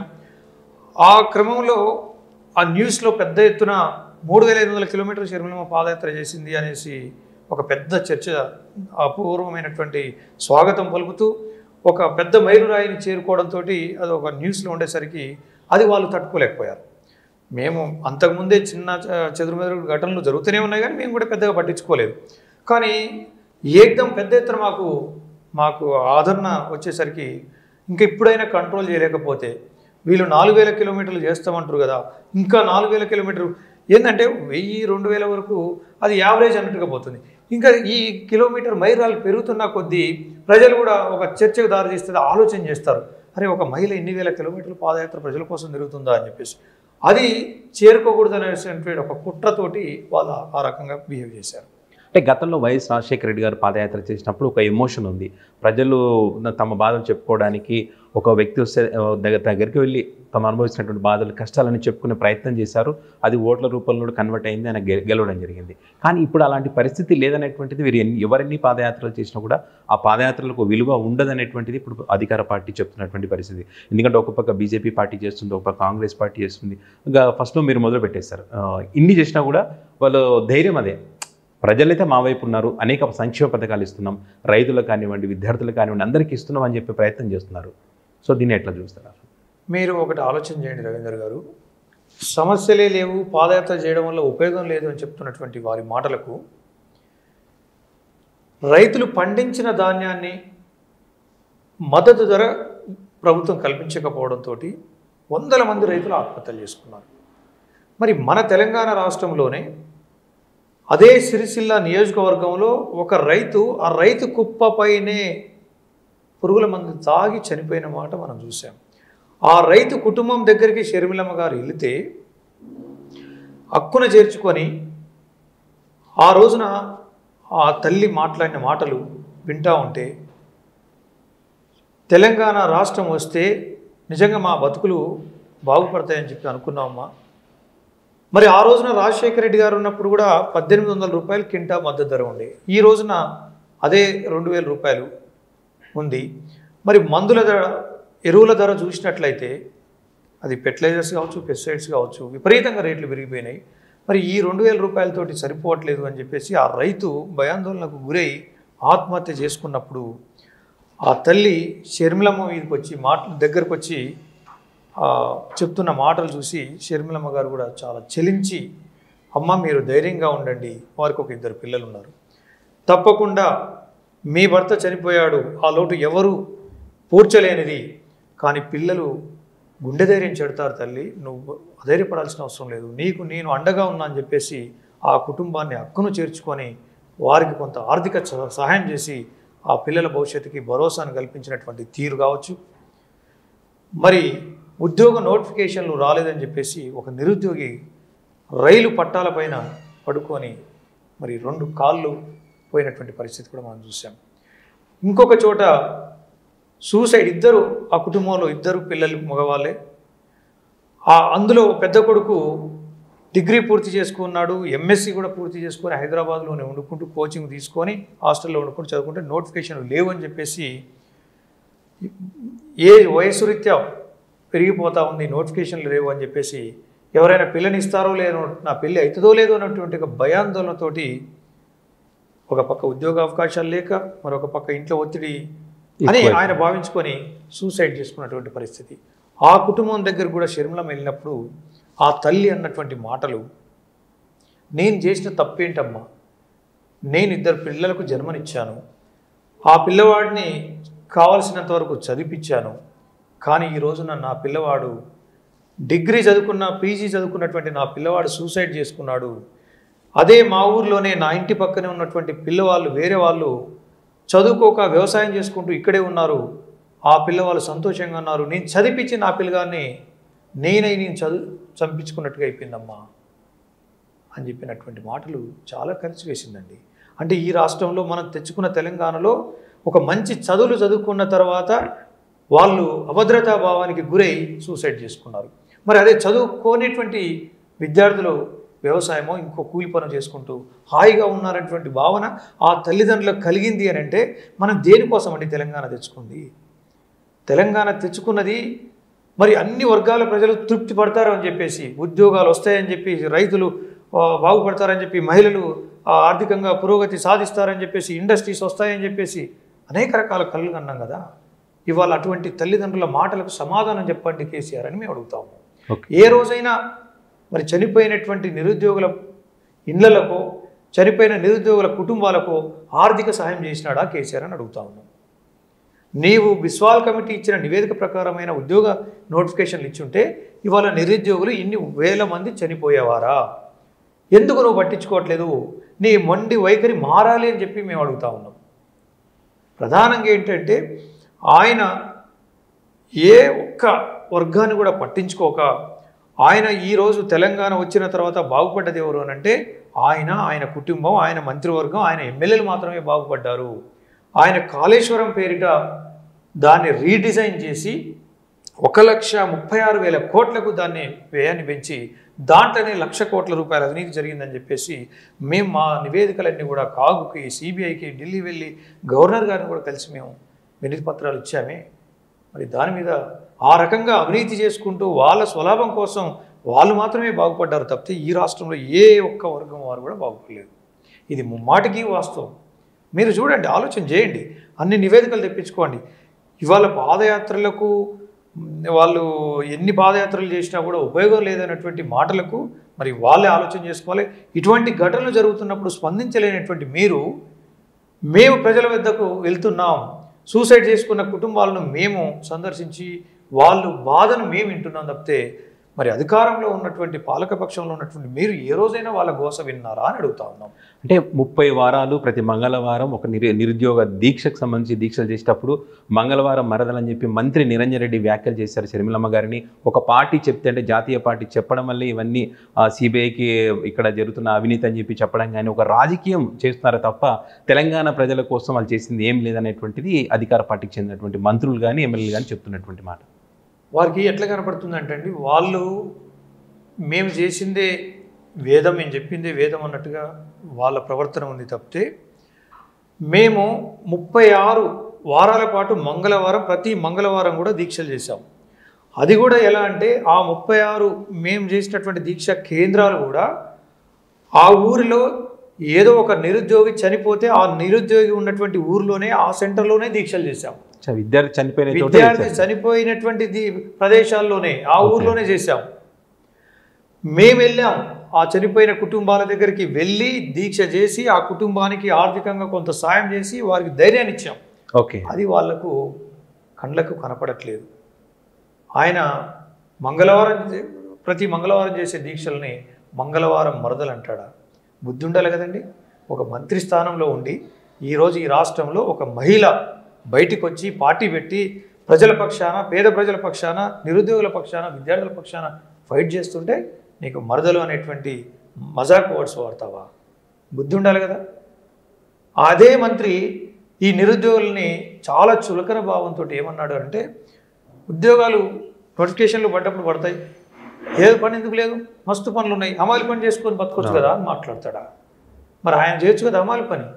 ఆ క్రమంలో ఆ న్యూస్లో పెద్ద ఎత్తున మూడు వేల ఐదు వందల కిలోమీటర్ల షర్మిలమ్మ పాదయాత్ర చేసింది అనేసి ఒక పెద్ద చర్చ అపూర్వమైనటువంటి స్వాగతం పలుకుతూ ఒక పెద్ద మైలురాయిని చేరుకోవడంతో అది ఒక న్యూస్లో ఉండేసరికి అది వాళ్ళు తట్టుకోలేకపోయారు మేము అంతకుముందే చిన్న చ- చెదురుమెదురు ఘటనలు జరుగుతూనే ఉన్నాయి కానీ మేము కూడా పెద్దగా పట్టించుకోలేదు కానీ ఏకదం పెద్ద ఎత్తున మాకు మాకు ఆదరణ వచ్చేసరికి ఇంకా ఇప్పుడైనా కంట్రోల్ చేయలేకపోతే వీళ్ళు నాలుగు వేల కిలోమీటర్లు చేస్తామంటారు కదా ఇంకా నాలుగు వేల కిలోమీటర్లు ఏంటంటే వెయ్యి రెండు వేల వరకు అది యావరేజ్ అన్నట్టుగా పోతుంది ఇంకా ఈ కిలోమీటర్ మైరాలు పెరుగుతున్న కొద్దీ ప్రజలు కూడా ఒక చర్చకు దారి తీస్తుంది ఆలోచన చేస్తారు అరే ఒక మహిళ ఎన్ని వేల కిలోమీటర్లు పాదయాత్ర ప్రజల కోసం తిరుగుతుందా అని చెప్పేసి అది చేరుకోకూడదు అనేటువంటి ఒక కుట్రతోటి వాళ్ళు ఆ రకంగా బిహేవ్ చేశారు అంటే గతంలో వైఎస్ రాజశేఖర రెడ్డి గారు పాదయాత్ర చేసినప్పుడు ఒక ఎమోషన్ ఉంది ప్రజలు తమ బాధలు చెప్పుకోవడానికి ఒక వ్యక్తి వస్తే ఆ, దగ్గర దగ్గరికి వెళ్ళి తమ అనుభవిస్తున్నటువంటి బాధలు కష్టాలని చెప్పుకునే ప్రయత్నం చేశారు అది ఓట్ల రూపంలో కన్వర్ట్ అయింది ఆయన గె- గెలవడం జరిగింది కానీ ఇప్పుడు అలాంటి పరిస్థితి లేదనేటువంటిది వీరు ఎన్ని ఎవరెన్ని పాదయాత్రలు చేసినా కూడా ఆ పాదయాత్రలకు విలువ ఉండదనేటువంటిది ఇప్పుడు అధికార పార్టీ చెప్తున్నటువంటి పరిస్థితి ఎందుకంటే ఒక పక్క బీజేపీ పార్టీ చేస్తుంది ఒక పక్క కాంగ్రెస్ పార్టీ చేస్తుంది ఇంకా ఫస్ట్లో మీరు మొదలు పెట్టేస్తారు ఆ, ఇన్ని చేసినా కూడా వాళ్ళు ధైర్యం అదే ప్రజలైతే మా వైపు ఉన్నారు అనేక సంక్షేమ పథకాలు ఇస్తున్నాం రైతులకు కానివ్వండి విద్యార్థులకు కానివ్వండి అందరికీ ఇస్తున్నాం అని చెప్పి ప్రయత్నం చేస్తున్నారు సో దీన్ని ఎట్లా చూస్తారు మీరు ఒకటి ఆలోచన చేయండి రవీందర్ గారు సమస్యలే లేవు పాదయాత్ర చేయడం వల్ల ఉపయోగం లేదు అని చెప్తున్నటువంటి వారి మాటలకు రైతులు పండించిన ధాన్యాన్ని మద్దతు ధర ప్రభుత్వం కల్పించకపోవడంతో వందల మంది రైతులు ఆత్మహత్యలు చేసుకున్నారు మరి మన తెలంగాణ రాష్ట్రంలోనే అదే సిరిసిల్ల నియోజకవర్గంలో ఒక రైతు ఆ రైతు కుప్పపైనే పురుగుల మందు తాగి చనిపోయిన మాట మనం చూసాం ఆ రైతు కుటుంబం దగ్గరికి షర్మిలమ్మ గారు వెళితే హక్కున చేర్చుకొని ఆ రోజున ఆ తల్లి మాట్లాడిన మాటలు వింటా ఉంటే తెలంగాణ రాష్ట్రం వస్తే నిజంగా మా బతుకులు బాగుపడతాయని చెప్పి అనుకున్నామమ్మా మరి ఆ రోజున రాజశేఖర రెడ్డి గారు ఉన్నప్పుడు కూడా పద్దెనిమిది వందల రూపాయలు కింటా మద్దతు ధర ఉండే ఈ రోజున అదే రెండు వేల రూపాయలు ఉంది మరి మందుల ధర ఎరువుల ధర చూసినట్లయితే అది ఫెర్టిలైజర్స్ కావచ్చు పెస్టిసైడ్స్ కావచ్చు విపరీతంగా రేట్లు పెరిగిపోయినాయి మరి ఈ రెండు వేల రూపాయలతోటి సరిపోవట్లేదు అని చెప్పేసి ఆ రైతు భయాందోళనకు గురై ఆత్మహత్య చేసుకున్నప్పుడు ఆ తల్లి షర్మిలమ్మ మీదకి వచ్చి మాటల దగ్గరకు వచ్చి ఆ, చెప్తున్న మాటలు చూసి షర్మిలమ్మ గారు కూడా చాలా చెలించి అమ్మ మీరు ధైర్యంగా ఉండండి వారికి ఒక ఇద్దరు పిల్లలు ఉన్నారు తప్పకుండా మీ భర్త చనిపోయాడు ఆ లోటు ఎవరు పూడ్చలేనిది కానీ పిల్లలు గుండె ధైర్యం చెడతారు తల్లి నువ్వు అధైర్యపడాల్సిన అవసరం లేదు నీకు నేను అండగా ఉన్నా అని చెప్పేసి ఆ కుటుంబాన్ని హక్కును చేర్చుకొని వారికి కొంత ఆర్థిక సహ- సహాయం చేసి ఆ పిల్లల భవిష్యత్తుకి భరోసాను కల్పించినటువంటి తీరు కావచ్చు మరి ఉద్యోగ నోటిఫికేషన్లు రాలేదని చెప్పేసి ఒక నిరుద్యోగి రైలు పట్టాలపైన పడుకొని మరి రెండు కాళ్ళు పోయినటువంటి పరిస్థితి కూడా మనం చూసాం ఇంకొక చోట సూసైడ్ ఇద్దరు ఆ కుటుంబంలో ఇద్దరు పిల్లలు మగవాళ్ళే ఆ అందులో పెద్ద కొడుకు డిగ్రీ పూర్తి చేసుకున్నాడు ఎంఎస్సి కూడా పూర్తి చేసుకొని హైదరాబాద్లోనే వండుకుంటూ కోచింగ్ తీసుకొని హాస్టల్లో వండుకుంటూ చదువుకుంటే నోటిఫికేషన్ లేవు అని చెప్పేసి ఏ వయసు రీత్యా పెరిగిపోతా ఉంది నోటిఫికేషన్లు లేవు అని చెప్పేసి ఎవరైనా పిల్లని ఇస్తారో లేదో నా పెళ్ళి అవుతుందో లేదో అన్నటువంటి ఒక భయాందోళనతోటి ఒక పక్క ఉద్యోగ అవకాశాలు లేక మరొక పక్క ఇంట్లో ఒత్తిడి అని ఎక్కువైపోయింది. ఆయన భావించుకొని సూసైడ్ చేసుకున్నటువంటి పరిస్థితి ఆ కుటుంబం దగ్గర కూడా షర్మిలం వెళ్ళినప్పుడు ఆ తల్లి అన్నటువంటి మాటలు నేను చేసిన తప్పేంటమ్మా నేను ఇద్దరు పిల్లలకు జన్మనిచ్చాను ఆ పిల్లవాడిని కావలసినంత వరకు చదివించాను కానీ ఈ రోజున నా పిల్లవాడు డిగ్రీ చదువుకున్న పీజీ చదువుకున్నటువంటి నా పిల్లవాడు సూసైడ్ చేసుకున్నాడు అదే మా ఊర్లోనే నా ఇంటి పక్కనే ఉన్నటువంటి పిల్లవాళ్ళు వేరే వాళ్ళు చదువుకోక వ్యవసాయం చేసుకుంటూ ఇక్కడే ఉన్నారు ఆ పిల్లవాళ్ళు సంతోషంగా ఉన్నారు నేను చదివించి నా పిల్లగాన్ని నేనై నేను చదువు చంపించుకున్నట్టుగా అయిపోయిందమ్మా అని చెప్పినటువంటి మాటలు చాలా కలిసి వేసిందండి అంటే ఈ రాష్ట్రంలో మనం తెచ్చుకున్న తెలంగాణలో ఒక మంచి చదువులు చదువుకున్న తర్వాత వాళ్ళు అభద్రతా భావానికి గురై సూసైడ్ చేసుకున్నారు మరి అదే చదువుకోనేటువంటి విద్యార్థులు వ్యవసాయమో ఇంకో కూలి పని చేసుకుంటూ హాయిగా ఉన్నారనేటువంటి భావన ఆ తల్లిదండ్రులకు కలిగింది అని అంటే మనం దేనికోసం అండి తెలంగాణ తెచ్చుకుంది తెలంగాణ తెచ్చుకున్నది మరి అన్ని వర్గాల ప్రజలు తృప్తి పడతారు అని చెప్పేసి ఉద్యోగాలు వస్తాయని చెప్పి రైతులు ఆ, బాగుపడతారని చెప్పి మహిళలు ఆ, ఆర్థికంగా పురోగతి సాధిస్తారని చెప్పేసి ఇండస్ట్రీస్ వస్తాయని చెప్పేసి అనేక రకాల కళ్ళు కన్నాం కదా ఇవాళ అటువంటి తల్లిదండ్రుల మాటలకు సమాధానం చెప్పండి కేసీఆర్ అని మేము అడుగుతాము ఓకే ఏ రోజైనా మరి చనిపోయినటువంటి నిరుద్యోగుల ఇళ్లలకు చనిపోయిన నిరుద్యోగుల కుటుంబాలకు ఆర్థిక సహాయం చేసినాడా కేసీఆర్ అని అడుగుతా ఉన్నాం నీవు బిస్వాల్ కమిటీ ఇచ్చిన నివేదిక ప్రకారమైన ఉద్యోగ నోటిఫికేషన్లు ఇచ్చుంటే ఇవాళ నిరుద్యోగులు ఇన్ని వేల మంది చనిపోయేవారా ఎందుకు నువ్వు పట్టించుకోవట్లేదు నీ మొండి వైఖరి మారాలి అని చెప్పి మేము అడుగుతా ఉన్నాం ప్రధానంగా ఏంటంటే ఆయన ఏ ఒక్క వర్గాన్ని కూడా పట్టించుకోక ఆయన ఈరోజు తెలంగాణ వచ్చిన తర్వాత బాగుపడ్డది ఎవరు అని అంటే ఆయన ఆయన కుటుంబం ఆయన మంత్రివర్గం ఆయన ఎమ్మెల్యేలు మాత్రమే బాగుపడ్డారు ఆయన కాళేశ్వరం పేరిట దాన్ని రీడిజైన్ చేసి ఒక లక్ష ముప్పై ఆరు వేల కోట్లకు దాన్ని వ్యయాన్ని పెంచి దాంట్లోనే లక్ష కోట్ల రూపాయల అవినీతి జరిగిందని చెప్పేసి మేము మా నివేదికలన్నీ కూడా కాగుకి సిబిఐకి ఢిల్లీ వెళ్ళి గవర్నర్ గారిని కూడా కలిసి మేము వినతి పత్రాలు ఇచ్చామే మరి దాని మీద ఆ రకంగా అవినీతి చేసుకుంటూ వాళ్ళ స్వలాభం కోసం వాళ్ళు మాత్రమే బాగుపడ్డారు తప్పితే ఈ రాష్ట్రంలో ఏ ఒక్క వర్గం వారు కూడా బాగుపడలేదు ఇది ముమ్మాటికి వాస్తవం మీరు చూడండి ఆలోచన చేయండి అన్ని నివేదికలు తెప్పించుకోండి ఇవాళ పాదయాత్రలకు మ్, వాళ్ళు ఎన్ని పాదయాత్రలు చేసినా కూడా ఉపయోగం లేదన్నటువంటి మాటలకు మరి వాళ్ళే ఆలోచన చేసుకోవాలి ఇటువంటి ఘటనలు జరుగుతున్నప్పుడు స్పందించలేనటువంటి మీరు మేము ప్రజల వద్దకు వెళ్తున్నాం సూసైడ్ చేసుకున్న కుటుంబాలను మేము సందర్శించి వాళ్ళు బాధను మేము వింటున్నాం తప్పితే మరి అధికారంలో ఉన్నటువంటి పాలకపక్షంలో ఉన్నటువంటి మీరు ఏ రోజైనా వాళ్ళ గోస విన్నారా అని అడుగుతా ఉన్నాం అంటే ముప్పై వారాలు ప్రతి మంగళవారం ఒక నిరు నిరుద్యోగ దీక్షకు సంబంధించి దీక్షలు చేసేటప్పుడు మంగళవారం మరదలని చెప్పి మంత్రి నిరంజన్ రెడ్డి వ్యాఖ్యలు చేశారు షర్మిలమ్మ గారిని ఒక పార్టీ చెప్తే అంటే జాతీయ పార్టీ చెప్పడం వల్ల ఇవన్నీ సిబిఐకి ఇక్కడ జరుగుతున్న అవినీతి అని చెప్పి చెప్పడం కానీ ఒక రాజకీయం చేస్తున్నారు తప్ప తెలంగాణ ప్రజల కోసం వాళ్ళు చేసింది ఏం లేదనేటువంటిది అధికార పార్టీకి చెందినటువంటి మంత్రులు కానీ ఎమ్మెల్యేలు కానీ చెప్తున్నటువంటి మాట వారికి ఎట్లా కనపడుతుందంటే అండి వాళ్ళు మేము చేసిందే వేదం మేము చెప్పిందే వేదం అన్నట్టుగా వాళ్ళ ప్రవర్తన ఉంది తప్పితే మేము ముప్పై ఆరు వారాల పాటు మంగళవారం ప్రతి మంగళవారం కూడా దీక్షలు చేశాం అది కూడా ఎలా అంటే ఆ ముప్పై ఆరు మేము చేసినటువంటి దీక్ష కేంద్రాలు కూడా ఆ ఊరిలో ఏదో ఒక నిరుద్యోగి చనిపోతే ఆ నిరుద్యోగి ఉన్నటువంటి ఊరిలోనే ఆ సెంటర్లోనే దీక్షలు చేశాం చ- విద్యార్థి చనిపోయిన చోట విద్యార్థి చేశారు. చనిపోయినటువంటి ది- ప్రదేశాల్లోనే ఆ ఊర్లోనే చేశాం మేము వెళ్ళాం ఆ చనిపోయిన కుటుంబాల దగ్గరికి వెళ్ళి దీక్ష చేసి ఆ కుటుంబానికి ఆర్థికంగా కొంత సాయం చేసి వారికి ధైర్యాన్ని ఇచ్చాం ఓకే అది వాళ్లకు కళ్ళకు కనపడట్లేదు ఆయన మంగళవారం చే- ప్రతి మంగళవారం చేసే దీక్షల్ని మంగళవారం మరదలు అంటాడా బుద్ధి ఉండాలి కదండి ఒక మంత్రి స్థానంలో ఉండి ఈరోజు ఈ రాష్ట్రంలో ఒక మహిళ బయటికి వచ్చి పార్టీ పెట్టి ప్రజల పక్షాన పేద ప్రజల పక్షాన నిరుద్యోగుల పక్షాన విద్యార్థుల పక్షాన ఫైట్ చేస్తుంటే నీకు మరదలు అనేటువంటి మజాక్ వర్డ్స్ వాడతావా బుద్ధి ఉండాలి కదా అదే మంత్రి ఈ నిరుద్యోగుల్ని చాలా చులకన భావంతో ఏమన్నాడు అంటే ఉద్యోగాలు నోటిఫికేషన్లు పడ్డప్పుడు పడతాయి ఏ పని ఎందుకు లేదు మస్తు పనులు ఉన్నాయి అమాలి పని చేసుకొని బతకొచ్చు కదా అని మాట్లాడతాడా మరి ఆయన చేయొచ్చు కదా అమాలి పని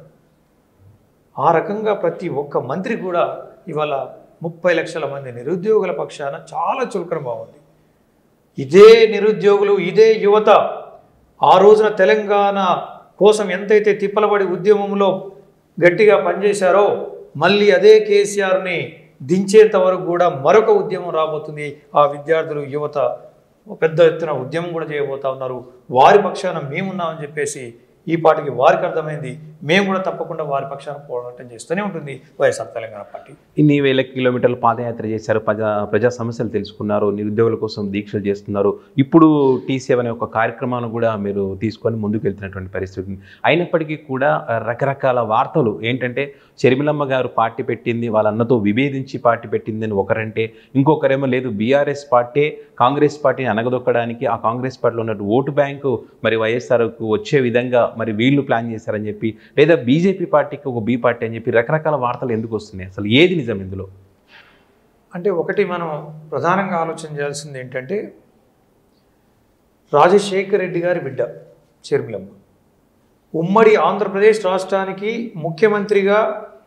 ఆ రకంగా ప్రతి ఒక్క మంత్రి కూడా ఇవాళ ముప్పై లక్షల మంది నిరుద్యోగుల పక్షాన చాలా చులకన బాగుంది ఇదే నిరుద్యోగులు ఇదే యువత ఆ రోజున తెలంగాణ కోసం ఎంతైతే తిప్పలబడి ఉద్యమంలో గట్టిగా పనిచేశారో మళ్ళీ అదే కేసీఆర్ని దించేంత వరకు కూడా మరొక ఉద్యమం రాబోతుంది ఆ విద్యార్థులు యువత పెద్ద ఎత్తున ఉద్యమం కూడా చేయబోతా ఉన్నారు వారి పక్షాన మేమున్నామని చెప్పేసి ఈ పార్టీకి వారికి అర్థమైంది మేము కూడా తప్పకుండా వారి పక్షాన పోరాటం చేస్తూనే ఉంటుంది వైఎస్ఆర్ తెలంగాణ పార్టీ ఇన్ని వేల కిలోమీటర్లు పాదయాత్ర చేశారు ప్రజా ప్రజా సమస్యలు తెలుసుకున్నారు నిరుద్యోగుల కోసం దీక్షలు చేస్తున్నారు ఇప్పుడు టీసీ అనే ఒక కార్యక్రమాన్ని కూడా మీరు తీసుకొని ముందుకు వెళ్తున్నటువంటి పరిస్థితి ఉంది అయినప్పటికీ కూడా ఆ, రకరకాల వార్తలు ఏంటంటే షర్మిలమ్మ గారు పార్టీ పెట్టింది వాళ్ళ అన్నతో విభేదించి పార్టీ పెట్టింది అని ఒకరంటే ఇంకొకరేమో లేదు బీఆర్ఎస్ పార్టీ కాంగ్రెస్ పార్టీని అనగదొక్కడానికి ఆ కాంగ్రెస్ పార్టీలో ఉన్న ఓటు బ్యాంకు మరి వైఎస్ఆర్కు వచ్చే విధంగా మరి వీళ్ళు ప్లాన్ చేశారని చెప్పి లేదా బీజేపీ పార్టీకి ఒక బీ పార్టీ అని చెప్పి రకరకాల వార్తలు ఎందుకు వస్తున్నాయి అసలు ఏది నిజం ఇందులో అంటే ఒకటి మనం ప్రధానంగా ఆలోచన చేయాల్సింది ఏంటంటే రాజశేఖర్ రెడ్డి గారి బిడ్డ షర్మిలమ్మ ఉమ్మడి ఆంధ్రప్రదేశ్ రాష్ట్రానికి ముఖ్యమంత్రిగా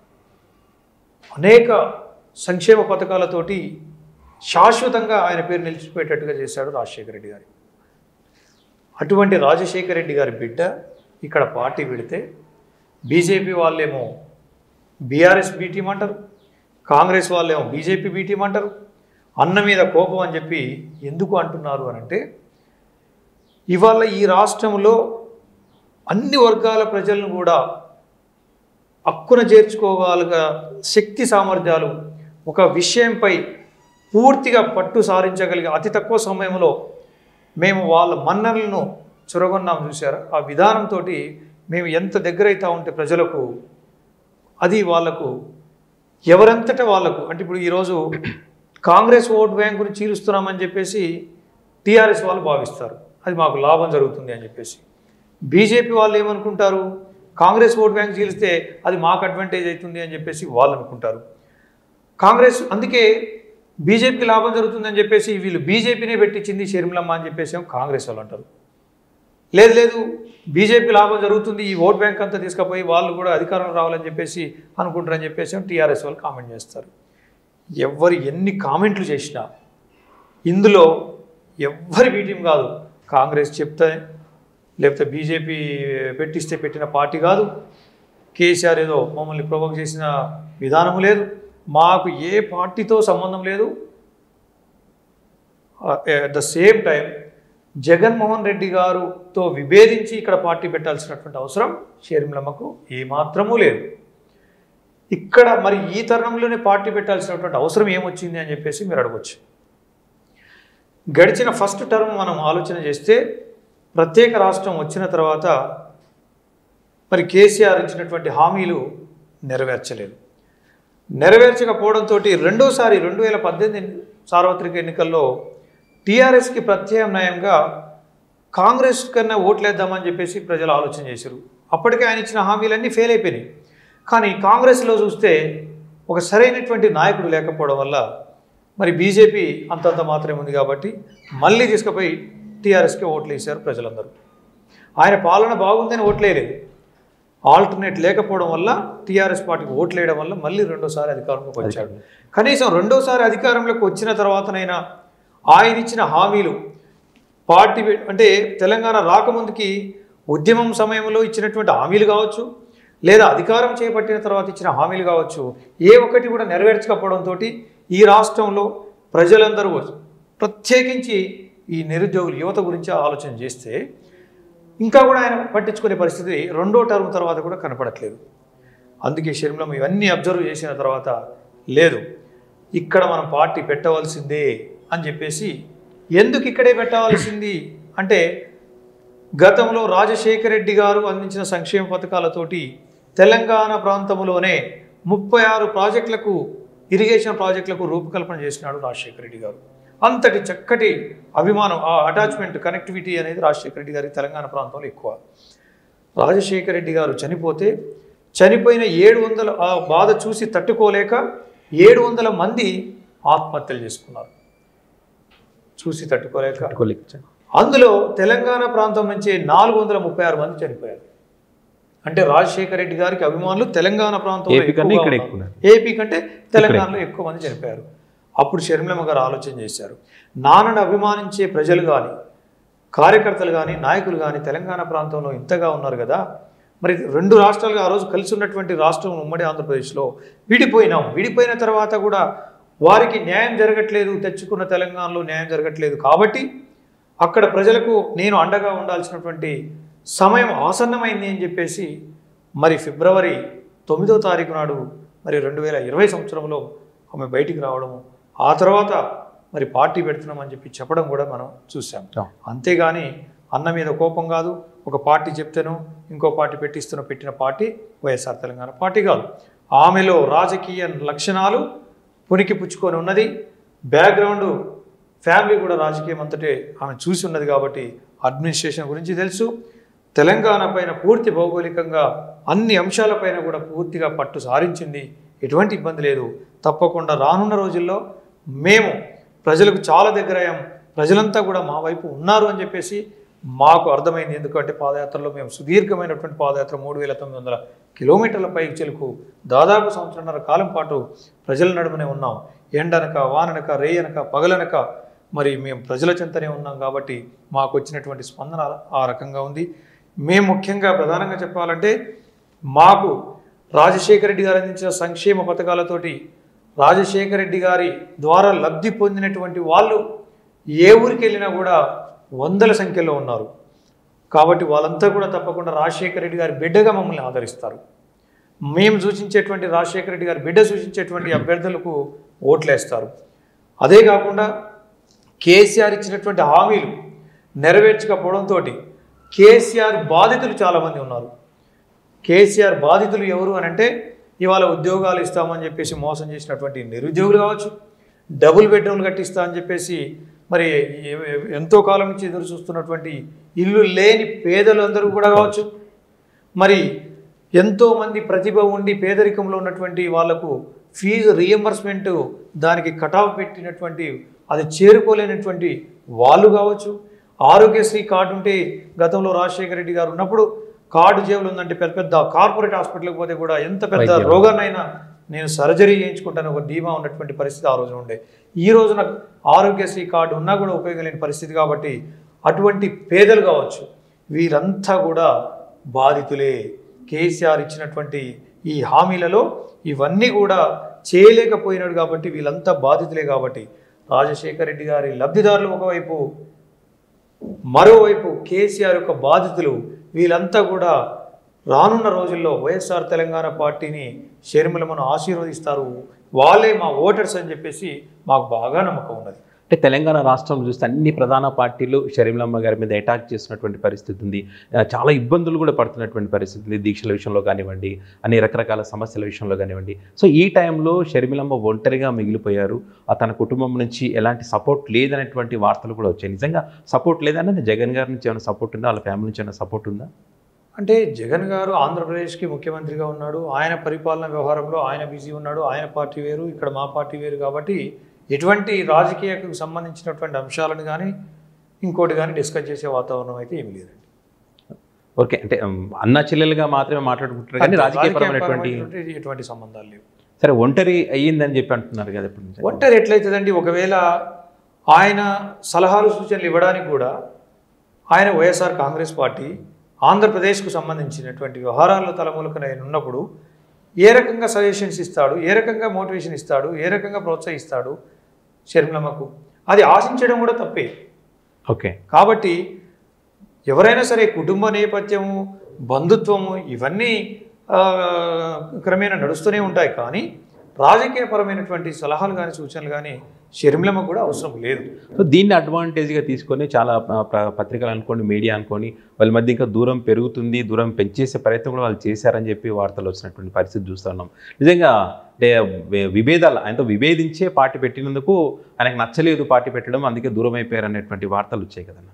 అనేక సంక్షేమ పథకాలతోటి శాశ్వతంగా ఆయన పేరు నిలిచిపోయేటట్టుగా చేశాడు రాజశేఖర రెడ్డి గారు అటువంటి రాజశేఖర రెడ్డి గారి బిడ్డ ఇక్కడ పార్టీ పెడితే బీజేపీ వాళ్ళేమో బీఆర్ఎస్ బీ టీం అంటారు కాంగ్రెస్ వాళ్ళేమో బీజేపీ బీ టీం అంటారు అన్న మీద కోపం అని చెప్పి ఎందుకు అంటున్నారు అని అంటే ఇవాళ ఈ రాష్ట్రంలో అన్ని వర్గాల ప్రజలను కూడా హక్కున చేర్చుకోగలిగ శక్తి సామర్థ్యాలు ఒక విషయంపై పూర్తిగా పట్టు సారించగలిగే అతి తక్కువ సమయంలో మేము వాళ్ళ మన్ననలను చొరగొన్నాం చూసారా ఆ విధానంతో మేము ఎంత దగ్గరైతా ఉంటే ప్రజలకు అది వాళ్లకు ఎవరంతట వాళ్లకు అంటే ఇప్పుడు ఈరోజు కాంగ్రెస్ ఓట్ బ్యాంకును చీలుస్తున్నామని చెప్పేసి టీఆర్ఎస్ వాళ్ళు భావిస్తారు అది మాకు లాభం జరుగుతుంది అని చెప్పేసి బీజేపీ వాళ్ళు ఏమనుకుంటారు కాంగ్రెస్ ఓట్ బ్యాంక్ చీలిస్తే అది మాకు అడ్వాంటేజ్ అవుతుంది అని చెప్పేసి వాళ్ళు అనుకుంటారు కాంగ్రెస్ అందుకే బీజేపీకి లాభం జరుగుతుందని చెప్పేసి వీళ్ళు బీజేపీనే పెట్టించింది షర్మిలమ్మ అని చెప్పేసి ఏమో కాంగ్రెస్ వాళ్ళు అంటారు లేదు లేదు బీజేపీ లాభం జరుగుతుంది ఈ ఓట్ బ్యాంక్ అంతా తీసుకుపోయి వాళ్ళు కూడా అధికారంలో రావాలని చెప్పేసి అనుకుంటారని చెప్పేసి టీఆర్ఎస్ వాళ్ళు కామెంట్ చేస్తారు ఎవరు ఎన్ని కామెంట్లు చేసినా ఇందులో ఎవ్వరి మీటిం కాదు కాంగ్రెస్ చెప్తే లేకపోతే బీజేపీ పెట్టిస్తే పెట్టిన పార్టీ కాదు కేసీఆర్ ఏదో మమ్మల్ని ప్రొవోక్ చేసిన విధానం లేదు మాకు ఏ పార్టీతో సంబంధం లేదు at the same time Jaganmohan Reddy గారుతో విభేదించి ఇక్కడ పార్టీ పెట్టాల్సినటువంటి అవసరం షర్మిలమ్మకు ఏమాత్రమూ లేదు ఇక్కడ మరి ఈ తరుణంలోనే పార్టీ పెట్టాల్సినటువంటి అవసరం ఏమొచ్చింది అని చెప్పేసి మీరు అడగచ్చు గడిచిన ఫస్ట్ టర్మ్ మనం ఆలోచన చేస్తే ప్రత్యేక రాష్ట్రం వచ్చిన తర్వాత మరి కేసీఆర్ ఇచ్చినటువంటి హామీలు నెరవేర్చలేదు నెరవేర్చకపోవడంతో రెండోసారి రెండు వేల పద్దెనిమిది సార్వత్రిక ఎన్నికల్లో టీఆర్ఎస్కి ప్రత్యామ్నాయంగా కాంగ్రెస్ కన్నా ఓట్లేద్దామని చెప్పేసి ప్రజలు ఆలోచన చేశారు అప్పటికే ఆయన ఇచ్చిన హామీలన్నీ ఫెయిల్ అయిపోయినాయి కానీ కాంగ్రెస్లో చూస్తే ఒక సరైనటువంటి నాయకుడు లేకపోవడం వల్ల మరి బీజేపీ అంతంత మాత్రమే ఉంది కాబట్టి మళ్ళీ తీసుకుపోయి టీఆర్ఎస్కే ఓట్లు వేశారు ప్రజలందరూ ఆయన పాలన బాగుందని ఓట్లేయలేదు ఆల్టర్నేట్ లేకపోవడం వల్ల టీఆర్ఎస్ పార్టీకి ఓట్లు వేయడం వల్ల మళ్ళీ రెండోసారి అధికారంలోకి వచ్చాడు కనీసం రెండోసారి అధికారంలోకి వచ్చిన తర్వాతనైనా ఆయన ఇచ్చిన హామీలు పార్టీ పె- అంటే తెలంగాణ రాకముందుకి ఉద్యమం సమయంలో ఇచ్చినటువంటి హామీలు కావచ్చు లేదా అధికారం చేపట్టిన తర్వాత ఇచ్చిన హామీలు కావచ్చు ఏ ఒక్కటి కూడా నెరవేర్చకపోవడంతో ఈ రాష్ట్రంలో ప్రజలందరూ ప్రత్యేకించి ఈ నిరుద్యోగుల యువత గురించి ఆలోచన చేస్తే ఇంకా కూడా ఆయన పట్టించుకునే పరిస్థితి రెండో టర్మ్ తర్వాత కూడా కనపడట్లేదు అందుకే షర్మిలమ్మ ఇవన్నీ అబ్జర్వ్ చేసిన తర్వాత లేదు ఇక్కడ మనం పార్టీ పెట్టవలసిందే అని చెప్పేసి ఎందుకు ఇక్కడే పెట్టవలసింది అంటే గతంలో రాజశేఖర రెడ్డి గారు అందించిన సంక్షేమ పథకాలతోటి తెలంగాణ ప్రాంతంలోనే ముప్పై ఆరు ప్రాజెక్టులకు ఇరిగేషన్ ప్రాజెక్టులకు రూపకల్పన చేసినాడు రాజశేఖర రెడ్డి గారు అంతటి చక్కటి అభిమానం ఆ అటాచ్మెంట్ కనెక్టివిటీ అనేది రాజశేఖర రెడ్డి గారి తెలంగాణ ప్రాంతంలో ఎక్కువ రాజశేఖర రెడ్డి గారు చనిపోతే చనిపోయిన ఏడు వందల ఆ బాధ చూసి తట్టుకోలేక ఏడు వందల మంది ఆత్మహత్యలు చేసుకున్నారు చూసి తట్టుకోలేక తట్టుకోలేక అందులో తెలంగాణ ప్రాంతం నుంచి నాలుగు వందల ముప్పై ఆరు మంది చనిపోయారు అంటే రాజశేఖర రెడ్డి గారికి అభిమానులు తెలంగాణ ప్రాంతంలో ఏపీ కన్నా ఎక్కువగా ఇక్కడ ఉన్నారు. ఎక్కువ ఉన్నారు. ఏపీ కంటే తెలంగాణలో ఎక్కువ మంది చనిపోయారు అప్పుడు షర్మిలమ్మ గారు ఆలోచన చేశారు నాన్నను అభిమానించే ప్రజలు కానీ కార్యకర్తలు కానీ నాయకులు కానీ తెలంగాణ ప్రాంతంలో ఇంతగా ఉన్నారు కదా మరి రెండు రాష్ట్రాలుగా ఆ రోజు కలిసి ఉన్నటువంటి రాష్ట్రం ఉమ్మడి ఆంధ్రప్రదేశ్లో విడిపోయినాం విడిపోయిన తర్వాత కూడా వారికి న్యాయం జరగట్లేదు తెచ్చుకున్న తెలంగాణలో న్యాయం జరగట్లేదు కాబట్టి అక్కడ ప్రజలకు నేను అండగా ఉండాల్సినటువంటి సమయం ఆసన్నమైంది అని చెప్పేసి మరి ఫిబ్రవరి తొమ్మిదో తారీఖు నాడు మరి రెండు వేల ఇరవై సంవత్సరంలో ఆమె బయటికి రావడము ఆ తర్వాత మరి పార్టీ పెడుతున్నామని చెప్పి చెప్పడం కూడా మనం చూసాం Yeah. అంతేగాని అన్న మీద కోపం కాదు ఒక పార్టీ చెప్తేనో ఇంకో పార్టీ పెట్టిస్తున్న పెట్టిన పార్టీ వైఎస్ఆర్ తెలంగాణ పార్టీ కాదు ఆమెలో రాజకీయ లక్షణాలు పునికి పుచ్చుకొని ఉన్నది బ్యాక్గ్రౌండ్ ఫ్యామిలీ కూడా రాజకీయం అంతటే ఆమె చూసి ఉన్నది కాబట్టి అడ్మినిస్ట్రేషన్ గురించి తెలుసు తెలంగాణ పైన పూర్తి భౌగోళికంగా అన్ని అంశాలపైన కూడా పూర్తిగా పట్టు సారించింది ఎటువంటి ఇబ్బంది లేదు తప్పకుండా రానున్న రోజుల్లో మేము ప్రజలకు చాలా దగ్గర అయ్యాం ప్రజలంతా కూడా మా వైపు ఉన్నారు అని చెప్పేసి మాకు అర్థమైంది ఎందుకంటే పాదయాత్రలో మేము సుదీర్ఘమైనటువంటి పాదయాత్ర మూడు వేల తొమ్మిది వందల కిలోమీటర్ల పైకి చెలుకు దాదాపు సంవత్సరంన్నర కాలం పాటు ప్రజల నడుమనే ఉన్నాం ఎండనక వాననక రేయనక పగలనక మరి మేము ప్రజల చెంతనే ఉన్నాం కాబట్టి మాకు వచ్చినటువంటి స్పందన ఆ రకంగా ఉంది మేము ముఖ్యంగా ప్రధానంగా చెప్పాలంటే మాకు రాజశేఖర రెడ్డి గారు అందించిన సంక్షేమ పథకాలతోటి రాజశేఖర రెడ్డి గారి ద్వారా లబ్ధి పొందినటువంటి వాళ్ళు ఏ ఊరికి వెళ్ళినా కూడా వందల సంఖ్యలో ఉన్నారు కాబట్టి వాళ్ళంతా కూడా తప్పకుండా రాజశేఖర రెడ్డి గారి బిడ్డగా మమ్మల్ని ఆదరిస్తారు మేము సూచించేటువంటి రాజశేఖర రెడ్డి గారి బిడ్డ సూచించేటువంటి అభ్యర్థులకు ఓట్లేస్తారు అదే కాకుండా కేసీఆర్ ఇచ్చినటువంటి హామీలు నెరవేర్చకపోవడంతో కేసీఆర్ బాధితులు చాలామంది ఉన్నారు కేసీఆర్ బాధితులు ఎవరు అని అంటే ఇవాళ ఉద్యోగాలు ఇస్తామని చెప్పేసి మోసం చేసినటువంటి నిరుద్యోగులు కావచ్చు డబుల్ బెడ్రూమ్లు కట్టిస్తా అని చెప్పేసి మరి ఎ- ఎ- ఎంతో కాలం నుంచి ఎదురు చూస్తున్నటువంటి ఇల్లు లేని పేదలందరూ కూడా కావచ్చు మరి ఎంతోమంది ప్రతిభ ఉండి పేదరికంలో ఉన్నటువంటి వాళ్లకు ఫీజు రియంబర్స్మెంట్ దానికి కటాఫ్ పెట్టినటువంటి అది చేరుకోలేనటువంటి వాళ్ళు కావచ్చు ఆరోగ్యశ్రీ కార్డు ఉంటే గతంలో రాజశేఖర రెడ్డి గారు ఉన్నప్పుడు కార్డు జేబులు ఉందంటే పెద్ద పెద్ద కార్పొరేట్ హాస్పిటల్కి పోతే కూడా ఎంత పెద్ద వైద్యం. రోగాన్నైనా నేను సర్జరీ చేయించుకుంటాను ఒక ధీమా ఉన్నటువంటి పరిస్థితి ఆ రోజున ఉండే ఈ రోజున ఆరోగ్యశ్రీ కార్డు ఉన్నా కూడా ఉపయోగం లేని పరిస్థితి కాబట్టి అటువంటి పేదలు కావచ్చు వీరంతా కూడా బాధితులే కేసీఆర్ ఇచ్చినటువంటి ఈ హామీలలో ఇవన్నీ కూడా చేయలేకపోయినాడు కాబట్టి వీళ్ళంతా బాధితులే కాబట్టి రాజశేఖర రెడ్డి గారి లబ్ధిదారులు ఒకవైపు మరోవైపు కేసీఆర్ యొక్క బాధితులు వీళ్ళంతా కూడా రానున్న రోజుల్లో వైఎస్ఆర్ తెలంగాణ పార్టీని షర్మిలమను ఆశీర్వదిస్తారు వాళ్ళే మా ఓటర్స్ అని చెప్పేసి మాకు బాగా నమ్మకం ఉన్నది అంటే తెలంగాణ రాష్ట్రం చూస్తే అన్ని ప్రధాన పార్టీలు షరీంలమ్మ గారి మీద అటాక్ చేస్తున్నటువంటి పరిస్థితి ఉంది ఆ, చాలా ఇబ్బందులు కూడా పడుతున్నటువంటి పరిస్థితి ఉంది దీక్షల విషయంలో కానివ్వండి అన్ని రకరకాల సమస్యల విషయంలో కానివ్వండి సో ఈ టైంలో షర్మిలమ్మ ఒంటరిగా మిగిలిపోయారు ఆ తన కుటుంబం నుంచి ఎలాంటి సపోర్ట్ లేదనేటువంటి వార్తలు కూడా వచ్చాయి నిజంగా సపోర్ట్ లేదంటే జగన్ గారి నుంచి ఏమైనా సపోర్ట్ ఉందా వాళ్ళ ఫ్యామిలీ నుంచి ఏమైనా సపోర్ట్ ఉందా అంటే జగన్ గారు ఆంధ్రప్రదేశ్కి ముఖ్యమంత్రిగా ఉన్నాడు ఆయన పరిపాలన వ్యవహారంలో ఆయన బిజీ ఉన్నాడు ఆయన పార్టీ వేరు ఇక్కడ మా పార్టీ వేరు కాబట్టి ఎటువంటి రాజకీయకు సంబంధించినటువంటి అంశాలను కానీ ఇంకోటి కానీ డిస్కస్ చేసే వాతావరణం అయితే ఏమీ లేదండి ఓకే అంటే ఉమ్, అన్న చెల్లెలుగా మాత్రమే మాట్లాడుకుంటారు కానీ రాజకీయపరమైనటువంటి రాజకీయపరమైనటువంటి ఎటువంటి సంబంధాలు లేవు సరే ఒంటరి అయ్యిందని చెప్పి అంటున్నారు కదా ఇప్పుడు నుంచి ఒంటరి ఎట్లయితుందండి ఒకవేళ ఆయన సలహాలు సూచనలు ఇవ్వడానికి కూడా ఆయన వైఎస్ఆర్ కాంగ్రెస్ పార్టీ ఆంధ్రప్రదేశ్కు సంబంధించినటువంటి వ్యవహారాల్లో తలమూలకన ఆయన ఉన్నప్పుడు ఏ రకంగా సజెషన్స్ ఇస్తాడు ఏ రకంగా మోటివేషన్ ఇస్తాడు ఏ రకంగా ప్రోత్సహిస్తాడు షర్మిలమ్మకు అది ఆశించడం కూడా తప్పే ఓకే కాబట్టి ఎవరైనా సరే కుటుంబ నేపథ్యము బంధుత్వము ఇవన్నీ ఆ, క్రమేణా నడుస్తూనే ఉంటాయి కానీ రాజకీయపరమైనటువంటి సలహాలు కానీ సూచనలు కానీ షర్మిలమ్మ కూడా అవసరం లేదు సో దీన్ని అడ్వాంటేజ్గా తీసుకొని చాలా ఆ, ప్ర- పత్రికలు అనుకోండి మీడియా అనుకోని వాళ్ళ మధ్య ఇంకా దూరం పెరుగుతుంది దూరం పెంచేసే ప్రయత్నం కూడా వాళ్ళు చేశారని చెప్పి వార్తలు వచ్చినటువంటి పరిస్థితి చూస్తున్నాం నిజంగా అంటే వి- విభేదాలు ఆయనతో విభేదించే పార్టీ పెట్టినందుకు ఆయనకు నచ్చలేదు పార్టీ పెట్టడం అందుకే దూరం అయిపోయారు అనేటువంటి వార్తలు వచ్చాయి కదన్న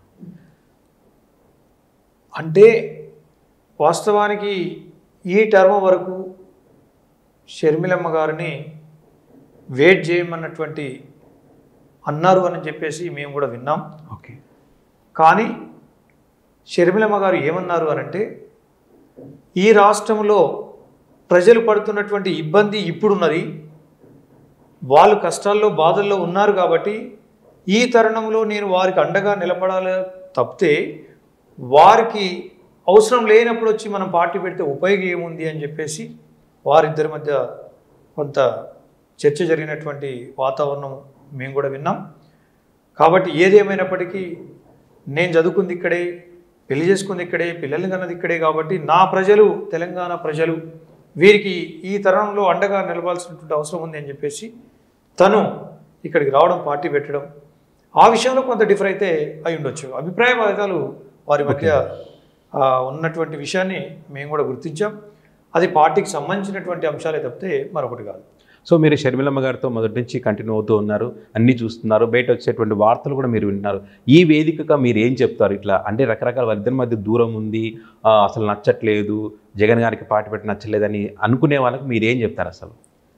అంటే వాస్తవానికి ఈ టర్మ్ వరకు షర్మిలమ్మ గారిని వెయిట్ చేయమన్నటువంటి అన్నారు అని చెప్పేసి మేము కూడా విన్నాం ఓకే కానీ షర్మిలమ్మ గారు ఏమన్నారు అనంటే ఈ రాష్ట్రంలో ప్రజలు పడుతున్నటువంటి ఇబ్బంది ఇప్పుడున్నది వాళ్ళు కష్టాల్లో బాధల్లో ఉన్నారు కాబట్టి ఈ తరుణంలో నేను వారికి అండగా నిలబడాలి తప్పితే వారికి అవసరం లేనప్పుడు వచ్చి మనం పార్టీ పెడితే ఉపయోగం ఏముంది అని చెప్పేసి వారిద్దరి మధ్య కొంత చర్చ జరిగినటువంటి వాతావరణం మేము కూడా విన్నాం కాబట్టి ఏదేమైనప్పటికీ నేను చదువుకుంది ఇక్కడే పెళ్లి చేసుకుంది ఇక్కడే పిల్లల్ని కన్నది ఇక్కడే కాబట్టి నా ప్రజలు తెలంగాణ ప్రజలు వీరికి ఈ తరుణంలో అండగా నిలవాల్సినటువంటి అవసరం ఉంది అని చెప్పేసి తను ఇక్కడికి రావడం పార్టీ పెట్టడం ఆ విషయంలో కొంత డిఫర్ అయితే అయి ఉండొచ్చు అభిప్రాయ భేదాలు వారి మధ్య ఆ, ఉన్నటువంటి విషయాన్ని మేము కూడా గుర్తించాం అది పార్టీకి సంబంధించినటువంటి అంశాలే తప్పితే మరొకటి కాదు సో మీరు షర్మిలమ్మ గారితో మొదటి నుంచి కంటిన్యూ అవుతూ ఉన్నారు అన్నీ చూస్తున్నారు బయట వచ్చేటువంటి వార్తలు కూడా మీరు వింటున్నారు ఈ వేదికగా మీరు ఏం చెప్తారు ఇట్లా అంటే రకరకాల వారిద్దరి మధ్య దూరం ఉంది ఆ, అసలు నచ్చట్లేదు జగన్ గారికి పార్టీ పెట్టి నచ్చలేదని అనుకునే వాళ్ళకి మీరు ఏం చెప్తారు అసలు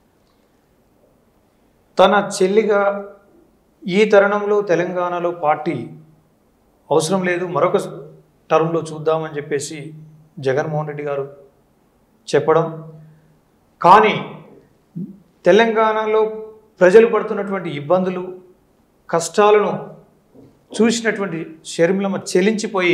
తన చెల్లిగా ఈ తరుణంలో తెలంగాణలో పార్టీ అవసరం లేదు మరొక టర్మ్లో చూద్దామని చెప్పేసి జగన్మోహన్ రెడ్డి గారు చెప్పడం కానీ తెలంగాణలో ప్రజలు పడుతున్నటువంటి ఇబ్బందులు కష్టాలను చూసినటువంటి షర్మిలమ్మ చెలించిపోయి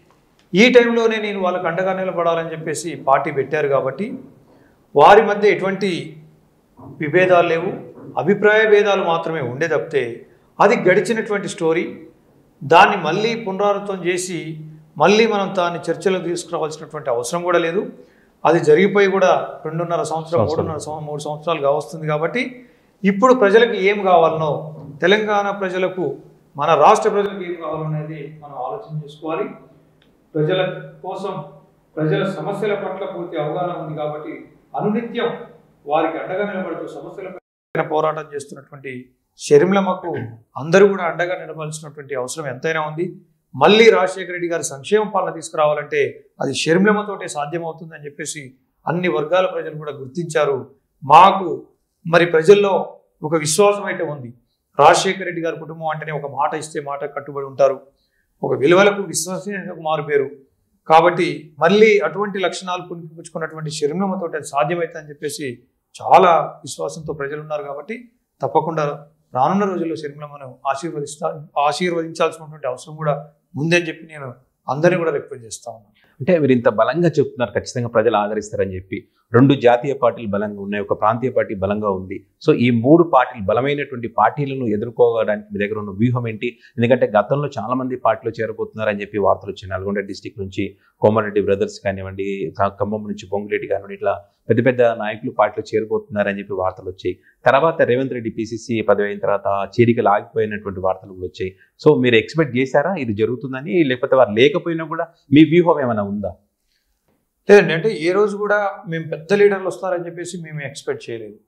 ఈ టైంలోనే నేను వాళ్ళకు అండగా నిలబడాలని చెప్పేసి పార్టీ పెట్టారు కాబట్టి వారి మధ్య ఎటువంటి విభేదాలు లేవు అభిప్రాయ భేదాలు మాత్రమే ఉండే తప్పితే అది గడిచినటువంటి స్టోరీ దాన్ని మళ్ళీ పునరావృతం చేసి మళ్ళీ మనం దాన్ని చర్చలో తీసుకురావాల్సినటువంటి అవసరం కూడా లేదు అది జరిగిపోయి కూడా రెండున్నర సంవత్సరం మూడున్నర సంవ- మూడు సంవత్సరాలు కావస్తుంది కాబట్టి ఇప్పుడు ప్రజలకు ఏం కావాలనో తెలంగాణ ప్రజలకు మన రాష్ట్ర ప్రజలకు ఏం కావాలనేది మనం ఆలోచన చేసుకోవాలి ప్రజల కోసం ప్రజల సమస్యల పట్ల పూర్తి అవగాహన ఉంది కాబట్టి అనునిత్యం వారికి అండగా నిలబడుతూ సమస్యలపై పోరాటం చేస్తున్నటువంటి షర్మిలమ్మకు అందరూ కూడా అండగా నిలబడాల్సినటువంటి అవసరం ఎంతైనా ఉంది మళ్ళీ రాజశేఖర రెడ్డి గారి సంక్షేమ పాలన తీసుకురావాలంటే అది షర్మిలమ్మతోటే సాధ్యమవుతుందని చెప్పేసి అన్ని వర్గాల ప్రజలు కూడా గుర్తించారు మాకు మరి ప్రజల్లో ఒక విశ్వాసం అయితే ఉంది రాజశేఖర రెడ్డి గారి కుటుంబం అంటేనే ఒక మాట ఇస్తే మాట కట్టుబడి ఉంటారు ఒక విలువలకు విశ్వసనీయతకు మారుపేరు కాబట్టి మళ్ళీ అటువంటి లక్షణాలు పుణికిపుచ్చుకున్నటువంటి శరీరంతో అది సాధ్యమవుతుందని చెప్పేసి చాలా విశ్వాసంతో ప్రజలు ఉన్నారు కాబట్టి తప్పకుండా రానున్న రోజుల్లో శరీరమ్మను ఆశీర్వదిస్తా ఆశీర్వదించాల్సినటువంటి అవసరం కూడా ఉందని చెప్పి నేను అందరినీ కూడా రిక్వెస్ట్ చేస్తా ఉన్నాను అంటే మీరు ఇంత బలంగా చెప్తున్నారు ఖచ్చితంగా ప్రజలు ఆదరిస్తారని చెప్పి రెండు జాతీయ పార్టీలు బలంగా ఉన్నాయి ఒక ప్రాంతీయ పార్టీ బలంగా ఉంది సో ఈ మూడు పార్టీలు బలమైనటువంటి పార్టీలను ఎదుర్కోవడానికి మీ దగ్గర ఉన్న వ్యూహం ఏంటి ఎందుకంటే గతంలో చాలా మంది పార్టీలో చేరబోతున్నారని చెప్పి వార్తలు వచ్చాయి నల్గొండ డిస్టిక్ నుంచి కోమారెడ్డి బ్రదర్స్ కానివ్వండి కా- ఖమ్మం నుంచి పొంగులేటి కానివ్వండి ఇట్లా పెద్ద పెద్ద నాయకులు పార్టీలో చేరబోతున్నారని చెప్పి వార్తలు వచ్చాయి తర్వాత రేవంత్ రెడ్డి పిసిసి పదవి అయిన తర్వాత చేరికలు ఆగిపోయినటువంటి వార్తలు కూడా వచ్చాయి సో మీరు ఎక్స్పెక్ట్ చేశారా ఇది జరుగుతుందని లేకపోతే వారు లేకపోయినా కూడా మీ వ్యూహం ఏమైనా ఉందా లేదండి అంటే ఏ రోజు కూడా మేము పెద్ద లీడర్లు వస్తారని చెప్పేసి మేము ఎక్స్పెక్ట్ చేయలేదు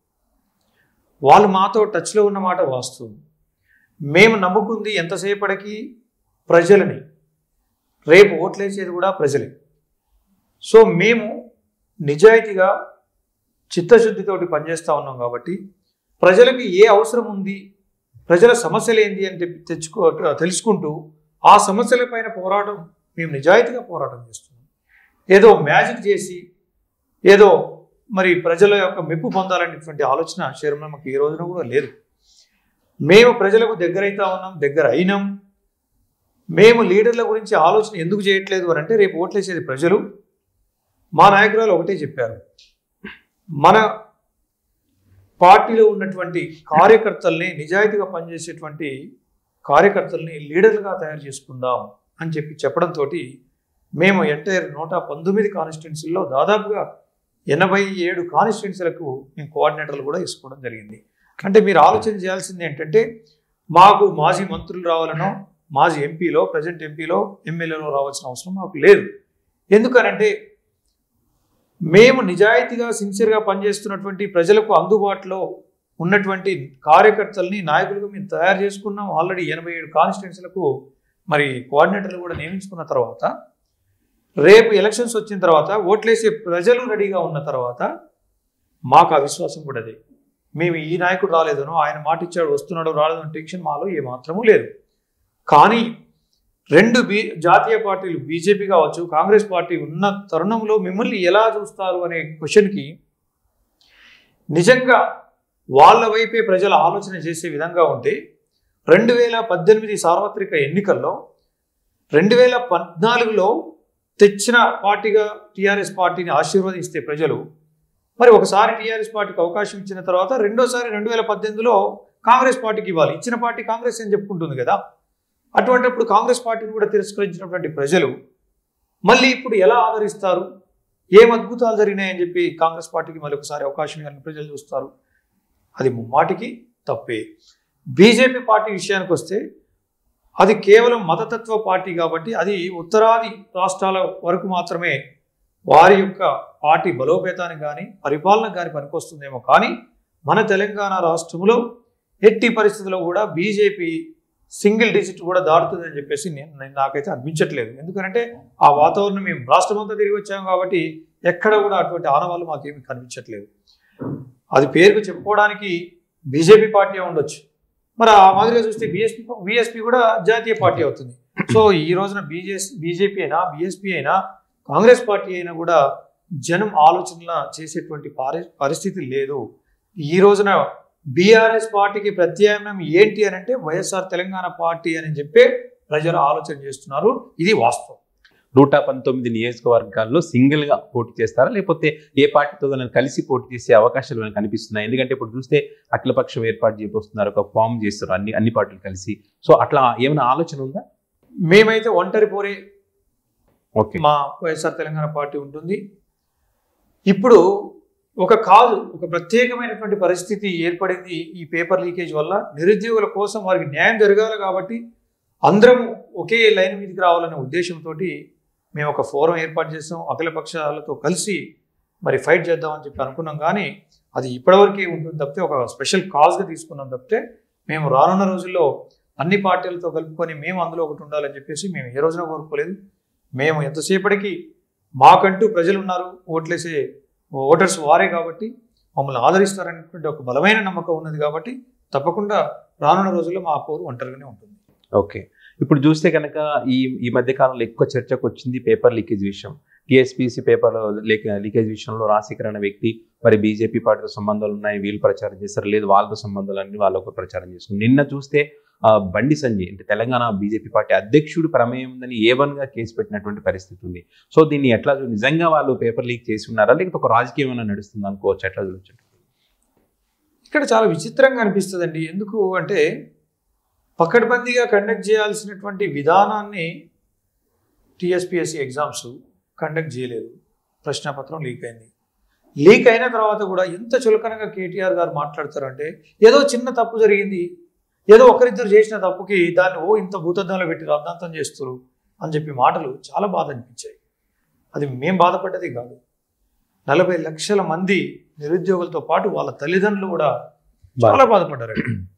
వాళ్ళు మాతో టచ్లో ఉన్న మాట వాస్తవం మేము నమ్ముకుంది ఎంతసేపటికి ప్రజలని రేపు ఓట్లేసేది కూడా ప్రజలే సో మేము నిజాయితీగా చిత్తశుద్ధితోటి పనిచేస్తూ ఉన్నాం కాబట్టి ప్రజలకు ఏ అవసరం ఉంది ప్రజల సమస్యలు ఏంటి అని చెప్పి తెచ్చుకో తెలుసుకుంటూ ఆ సమస్యలపైన పోరాటం మేము నిజాయితీగా పోరాటం చేస్తున్నాం ఏదో మ్యాజిక్ చేసి ఏదో మరి ప్రజల యొక్క మెప్పు పొందాలనేటువంటి ఆలోచన శర్మకి ఈ రోజున కూడా లేదు మేము ప్రజలకు దగ్గరైతా ఉన్నాం దగ్గర అయినాం మేము లీడర్ల గురించి ఆలోచన ఎందుకు చేయట్లేదు అని అంటే రేపు ఓట్లేసేది ప్రజలు మా నాయకురాలు ఒకటే చెప్పారు మన పార్టీలో ఉన్నటువంటి కార్యకర్తల్ని నిజాయితీగా పనిచేసేటువంటి కార్యకర్తల్ని లీడర్లుగా తయారు చేసుకుందాం అని చెప్పి చెప్పడంతో మేము ఎంటైర్ నూట పంతొమ్మిది కాన్స్టిట్యున్సీల్లో దాదాపుగా ఎనభై ఏడు కాన్స్టిట్యున్సీలకు మేము కోఆర్డినేటర్లు కూడా వేసుకోవడం జరిగింది అంటే మీరు ఆలోచన చేయాల్సింది ఏంటంటే మాకు మాజీ మంత్రులు రావాలనో మాజీ ఎంపీలో ప్రజెంట్ ఎంపీలో ఎమ్మెల్యేలో రావాల్సిన అవసరం మాకు లేదు ఎందుకనంటే మేము నిజాయితీగా సిన్సియర్గా పనిచేస్తున్నటువంటి ప్రజలకు అందుబాటులో ఉన్నటువంటి కార్యకర్తల్ని నాయకులుగా మేము తయారు చేసుకున్నాం ఆల్రెడీ ఎనభై ఏడు కాన్స్టిట్యున్సీలకు మరి కోఆర్డినేటర్లు కూడా నియమించుకున్న తర్వాత రేపు ఎలక్షన్స్ వచ్చిన తర్వాత ఓట్లేసే ప్రజలు రెడీగా ఉన్న తర్వాత మాకు ఆ విశ్వాసం కూడా అదే మేము ఈ నాయకుడు రాలేదనో ఆయన మాట ఇచ్చాడు వస్తున్నాడు రాలేదనో టెన్షన్ మాలో ఏమాత్రమూ లేదు కానీ రెండు బీ జాతీయ పార్టీలు బీజేపీ కావచ్చు కాంగ్రెస్ పార్టీ ఉన్న తరుణంలో మిమ్మల్ని ఎలా చూస్తారు అనే క్వశ్చన్కి నిజంగా వాళ్ళ వైపే ప్రజల ఆలోచన చేసే విధంగా ఉంటే రెండు వేల పద్దెనిమిది సార్వత్రిక ఎన్నికల్లో రెండు వేల పద్నాలుగులో తెచ్చిన పార్టీగా టీఆర్ఎస్ పార్టీని ఆశీర్వదిస్తే ప్రజలు మరి ఒకసారి టీఆర్ఎస్ పార్టీకి అవకాశం ఇచ్చిన తర్వాత రెండోసారి రెండు వేల పద్దెనిమిదిలో కాంగ్రెస్ పార్టీకి ఇవ్వాలి ఇచ్చిన పార్టీ కాంగ్రెస్ అని చెప్పుకుంటుంది కదా అటువంటిప్పుడు కాంగ్రెస్ పార్టీని కూడా తిరస్కరించినటువంటి ప్రజలు మళ్ళీ ఇప్పుడు ఎలా ఆదరిస్తారు ఏం అద్భుతాలు జరిగినాయని చెప్పి కాంగ్రెస్ పార్టీకి మళ్ళీ ఒకసారి అవకాశం ఇవ్వాలని ప్రజలు చూస్తారు అది ముమ్మాటికి తప్పే బీజేపీ పార్టీ విషయానికి వస్తే అది కేవలం మతతత్వ పార్టీ కాబట్టి అది ఉత్తరాది రాష్ట్రాల వరకు మాత్రమే వారి యొక్క పార్టీ బలోపేతానికి కానీ పరిపాలనకు కానీ పనికొస్తుందేమో కానీ మన తెలంగాణ రాష్ట్రంలో ఎట్టి పరిస్థితుల్లో కూడా బీజేపీ సింగిల్ డిజిట్ కూడా దాటుతుందని చెప్పేసి నేను నేను- నాకైతే అనిపించట్లేదు ఎందుకంటే ఆ వాతావరణం మేము రాష్ట్రం అంతా తిరిగి వచ్చాం కాబట్టి ఎక్కడ కూడా అటువంటి ఆనవాళ్ళు మాకేమీ కనిపించట్లేదు అది పేరుకు చెప్పుకోవడానికి బీజేపీ పార్టీ ఉండొచ్చు మరి ఆ మాదిరిగా చూస్తే బిఎస్పీ బిఎస్పీ కూడా జాతీయ పార్టీ అవుతుంది సో ఈ రోజున బీజేస్ బీజేపీ అయినా బిఎస్పీ అయినా కాంగ్రెస్ పార్టీ అయినా కూడా జనం ఆలోచనల చేసేటువంటి పారి పరిస్థితి లేదు ఈ రోజున బీఆర్ఎస్ పార్టీకి ప్రత్యామ్నాయం ఏంటి అని అంటే వైఎస్ఆర్ తెలంగాణ పార్టీ అని చెప్పే ప్రజలు ఆలోచన చేస్తున్నారు ఇది వాస్తవం నూట పంతొమ్మిది నియోజకవర్గాల్లో సింగిల్ గా పోటీ చేస్తారా లేకపోతే ఏ పార్టీతో కనుక కలిసి పోటీ చేసే అవకాశాలు మనకు కనిపిస్తున్నాయి ఎందుకంటే ఇప్పుడు చూస్తే అఖిలపక్షం ఏర్పాటు చేయబోస్తున్నారు ఒక ఫామ్ చేస్తారు అన్ని అన్ని పార్టీలు కలిసి సో అట్లా ఏమైనా ఆలోచన ఉందా మేమైతే ఒంటరి పోరే ఓకే మా వైఎస్ఆర్ తెలంగాణ పార్టీ ఉంటుంది ఇప్పుడు ఒక కాదు ఒక ప్రత్యేకమైనటువంటి పరిస్థితి ఏర్పడింది ఈ పేపర్ లీకేజ్ వల్ల నిరుద్యోగుల కోసం వారికి న్యాయం జరగాలి కాబట్టి అందరం ఒకే లైన్ మీదకి రావాలనే ఉద్దేశంతో మేము ఒక ఫోరం ఏర్పాటు చేసాం అఖిల పక్షాలతో కలిసి మరి ఫైట్ చేద్దామని చెప్పి అనుకున్నాం కానీ అది ఇప్పటివరకే ఉంటుంది తప్పితే ఒక స్పెషల్ కాజ్గా తీసుకున్నాం తప్పితే మేము రానున్న రోజుల్లో అన్ని పార్టీలతో కలుపుకొని మేము అందులో ఒకటి ఉండాలని చెప్పేసి మేము ఏ రోజున కోరుకోలేదు మేము ఎంతసేపటికి మాకంటూ ప్రజలు ఉన్నారు ఓట్లేసే ఓటర్స్ వారే కాబట్టి మమ్మల్ని ఆదరిస్తారనేటువంటి ఒక బలమైన నమ్మకం ఉన్నది కాబట్టి తప్పకుండా రానున్న రోజుల్లో మా పోరు ఒంటరిగానే ఉంటుంది ఓకే ఇప్పుడు చూస్తే కనుక ఈ ఈ మధ్య కాలంలో ఎక్కువ చర్చకు వచ్చింది పేపర్ లీకేజ్ విషయం టీఎస్పీసీ పేపర్ లీకేజ్ విషయంలో రాజశేఖర్ అనే వ్యక్తి మరి బీజేపీ పార్టీతో సంబంధాలు ఉన్నాయి వీళ్ళు ప్రచారం చేస్తారు లేదు వాళ్ళతో సంబంధాలు అన్ని వాళ్ళు ఒక ప్రచారం చేస్తారు నిన్న చూస్తే ఆ, బండి సంజయ్ అంటే తెలంగాణ బీజేపీ పార్టీ అధ్యక్షుడు ప్రమేయం ఉందని ఏ వన్ గా కేసు పెట్టినటువంటి పరిస్థితి ఉంది సో దీన్ని ఎట్లా చూ- నిజంగా వాళ్ళు పేపర్ లీక్ చేసి ఉన్నారా లేకపోతే ఒక రాజకీయం ఏమైనా నడుస్తుంది అనుకోవచ్చు ఎట్లా చూడొచ్చు ఇక్కడ చాలా విచిత్రంగా అనిపిస్తుందండి ఎందుకు అంటే పకడ్బందీగా కండక్ట్ చేయాల్సినటువంటి విధానాన్ని టీఎస్పిఎస్సి ఎగ్జామ్స్ కండక్ట్ చేయలేదు ప్రశ్నపత్రం లీక్ అయింది లీక్ అయిన తర్వాత కూడా ఎంత చులకనగా కేటీఆర్ గారు మాట్లాడతారంటే ఏదో చిన్న తప్పు జరిగింది ఏదో ఒకరిద్దరు చేసిన తప్పుకి దాన్ని ఓ ఇంత భూతద్దంలో పెట్టి రద్దాంతం చేస్తారు అని చెప్పి మాటలు చాలా బాధ అనిపించాయి అది మేం బాధపడ్డది కాదు నలభై లక్షల మంది నిరుద్యోగులతో పాటు వాళ్ళ తల్లిదండ్రులు కూడా చాలా బాధపడ్డారు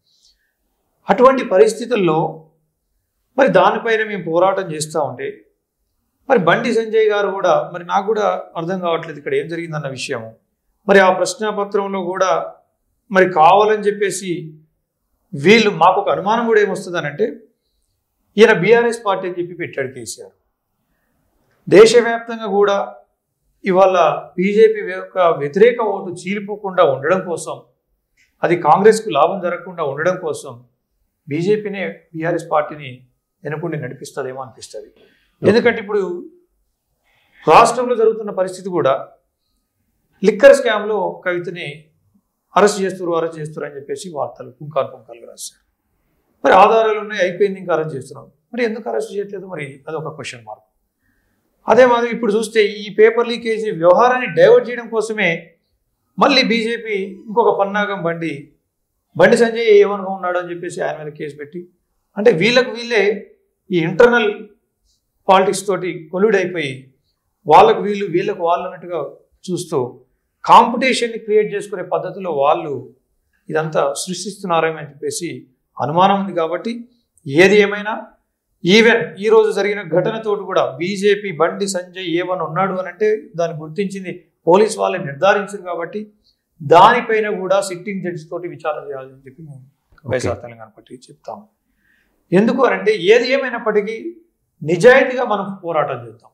అటువంటి పరిస్థితుల్లో మరి దానిపైన మేము పోరాటం చేస్తూ ఉంటే మరి బండి సంజయ్ గారు కూడా మరి నాకు కూడా అర్థం కావట్లేదు ఇక్కడ ఏం జరిగిందన్న విషయం మరి ఆ ప్రశ్నాపత్రంలో కూడా మరి కావాలని చెప్పేసి వీళ్ళు మాకు ఒక అనుమానం కూడా ఏమొస్తుందనంటే ఈయన బీఆర్ఎస్ పార్టీ అని చెప్పి పెట్టాడు కేసీఆర్ దేశవ్యాప్తంగా కూడా ఇవాళ బీజేపీ యొక్క వ్యతిరేక ఓటు చీలిపోకుండా ఉండడం కోసం అది కాంగ్రెస్కు లాభం జరగకుండా ఉండడం కోసం బీజేపీనే బీఆర్ఎస్ పార్టీని వెనుకుండి నడిపిస్తుందేమో అనిపిస్తుంది ఎందుకంటే ఇప్పుడు రాష్ట్రంలో జరుగుతున్న పరిస్థితి కూడా లిక్కర్ స్కామ్లో కవితని అరెస్ట్ చేస్తారు అరెస్ట్ చేస్తారు అని చెప్పేసి వార్తలు పుంకాలు పుంకాలుగా రాశారు మరి ఆధారాలు ఉన్నాయి అయిపోయింది ఇంకా అరెస్ట్ చేస్తున్నాం మరి ఎందుకు అరెస్ట్ చేయట్లేదు మరి అదొక క్వశ్చన్ మార్క్ అదే మాదిరి ఇప్పుడు చూస్తే ఈ పేపర్ లీకేజ్ వ్యవహారాన్ని డైవర్ట్ చేయడం కోసమే మళ్ళీ బీజేపీ ఇంకొక పన్నాగం బండి బండి సంజయ్ ఏమనుగా ఉన్నాడు అని చెప్పేసి ఆయన మీద కేసు పెట్టి అంటే వీళ్ళకు వీళ్ళే ఈ ఇంటర్నల్ పాలిటిక్స్ తోటి కొల్యూడ్ అయిపోయి వాళ్ళకు వీళ్ళు వీళ్ళకు వాళ్ళు అన్నట్టుగా చూస్తూ కాంపిటీషన్ని క్రియేట్ చేసుకునే పద్ధతిలో వాళ్ళు ఇదంతా సృష్టిస్తున్నారేమో అని చెప్పేసి అనుమానం ఉంది కాబట్టి ఏది ఏమైనా ఈవెన్ ఈ రోజు జరిగిన ఘటనతోటి కూడా బీజేపీ బండి సంజయ్ ఏమని ఉన్నాడు అని అంటే దాన్ని గుర్తించింది పోలీస్ వాళ్ళే నిర్ధారించారు కాబట్టి దానిపైన కూడా సిట్టింగ్ జడ్జి తోటి విచారణ చేయాలని చెప్పి మేము వైఎస్ఆర్ తెలంగాణ పార్టీ చెప్తాము ఎందుకు అని అంటే ఏది ఏమైనప్పటికీ నిజాయితీగా మనం పోరాటం చేద్దాం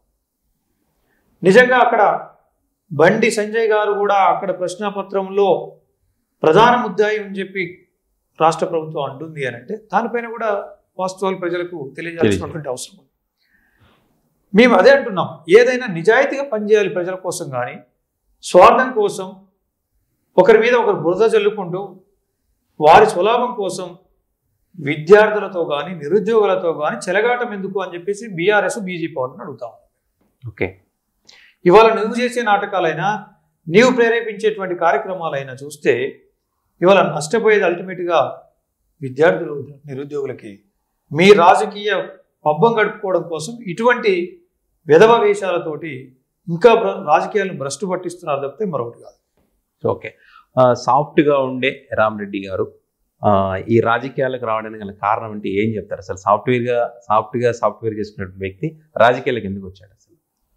నిజంగా అక్కడ బండి సంజయ్ గారు కూడా అక్కడ ప్రశ్నాపత్రంలో ప్రధాన ముద్దాయి అని చెప్పి రాష్ట్ర ప్రభుత్వం అంటుంది అని అంటే దానిపైన కూడా వాస్తవాలు ప్రజలకు తెలియజేయాల్సినటువంటి అవసరం ఉంది మేము అదే అంటున్నాం ఏదైనా నిజాయితీగా పనిచేయాలి ప్రజల కోసం కానీ స్వార్థం కోసం ఒకరి మీద ఒకరు బురద చల్లుకుంటూ వారి స్వలాభం కోసం విద్యార్థులతో కానీ నిరుద్యోగులతో కానీ చెలగాటం ఎందుకు అని చెప్పేసి బీఆర్ఎస్ బీజేపీ వాళ్ళని అడుగుతాం ఓకే ఇవాళ నువ్వు చేసే నాటకాలైనా నీవు ప్రేరేపించేటువంటి కార్యక్రమాలైనా చూస్తే ఇవాళ నష్టపోయేది అల్టిమేట్గా విద్యార్థులు నిరుద్యోగులకి మీ రాజకీయ పబ్బం గడుపుకోవడం కోసం ఇటువంటి విధవ వేషాలతోటి ఇంకా భ్ర- రాజకీయాలను భ్రష్టు పట్టిస్తున్నారు తప్పితే మరొకటి కాదు ఓకే ఆ, సాఫ్ట్గా ఉండే రామరెడ్డి గారు ఆ, ఈ రాజకీయాలకు రావడానికి గల కారణం అంటే ఏం చెప్తారు అసలు సాఫ్ట్వేర్గా సాఫ్ట్గా సాఫ్ట్వేర్ చేసుకున్న వ్యక్తి రాజకీయాలకు ఎందుకు వచ్చాడు అసలు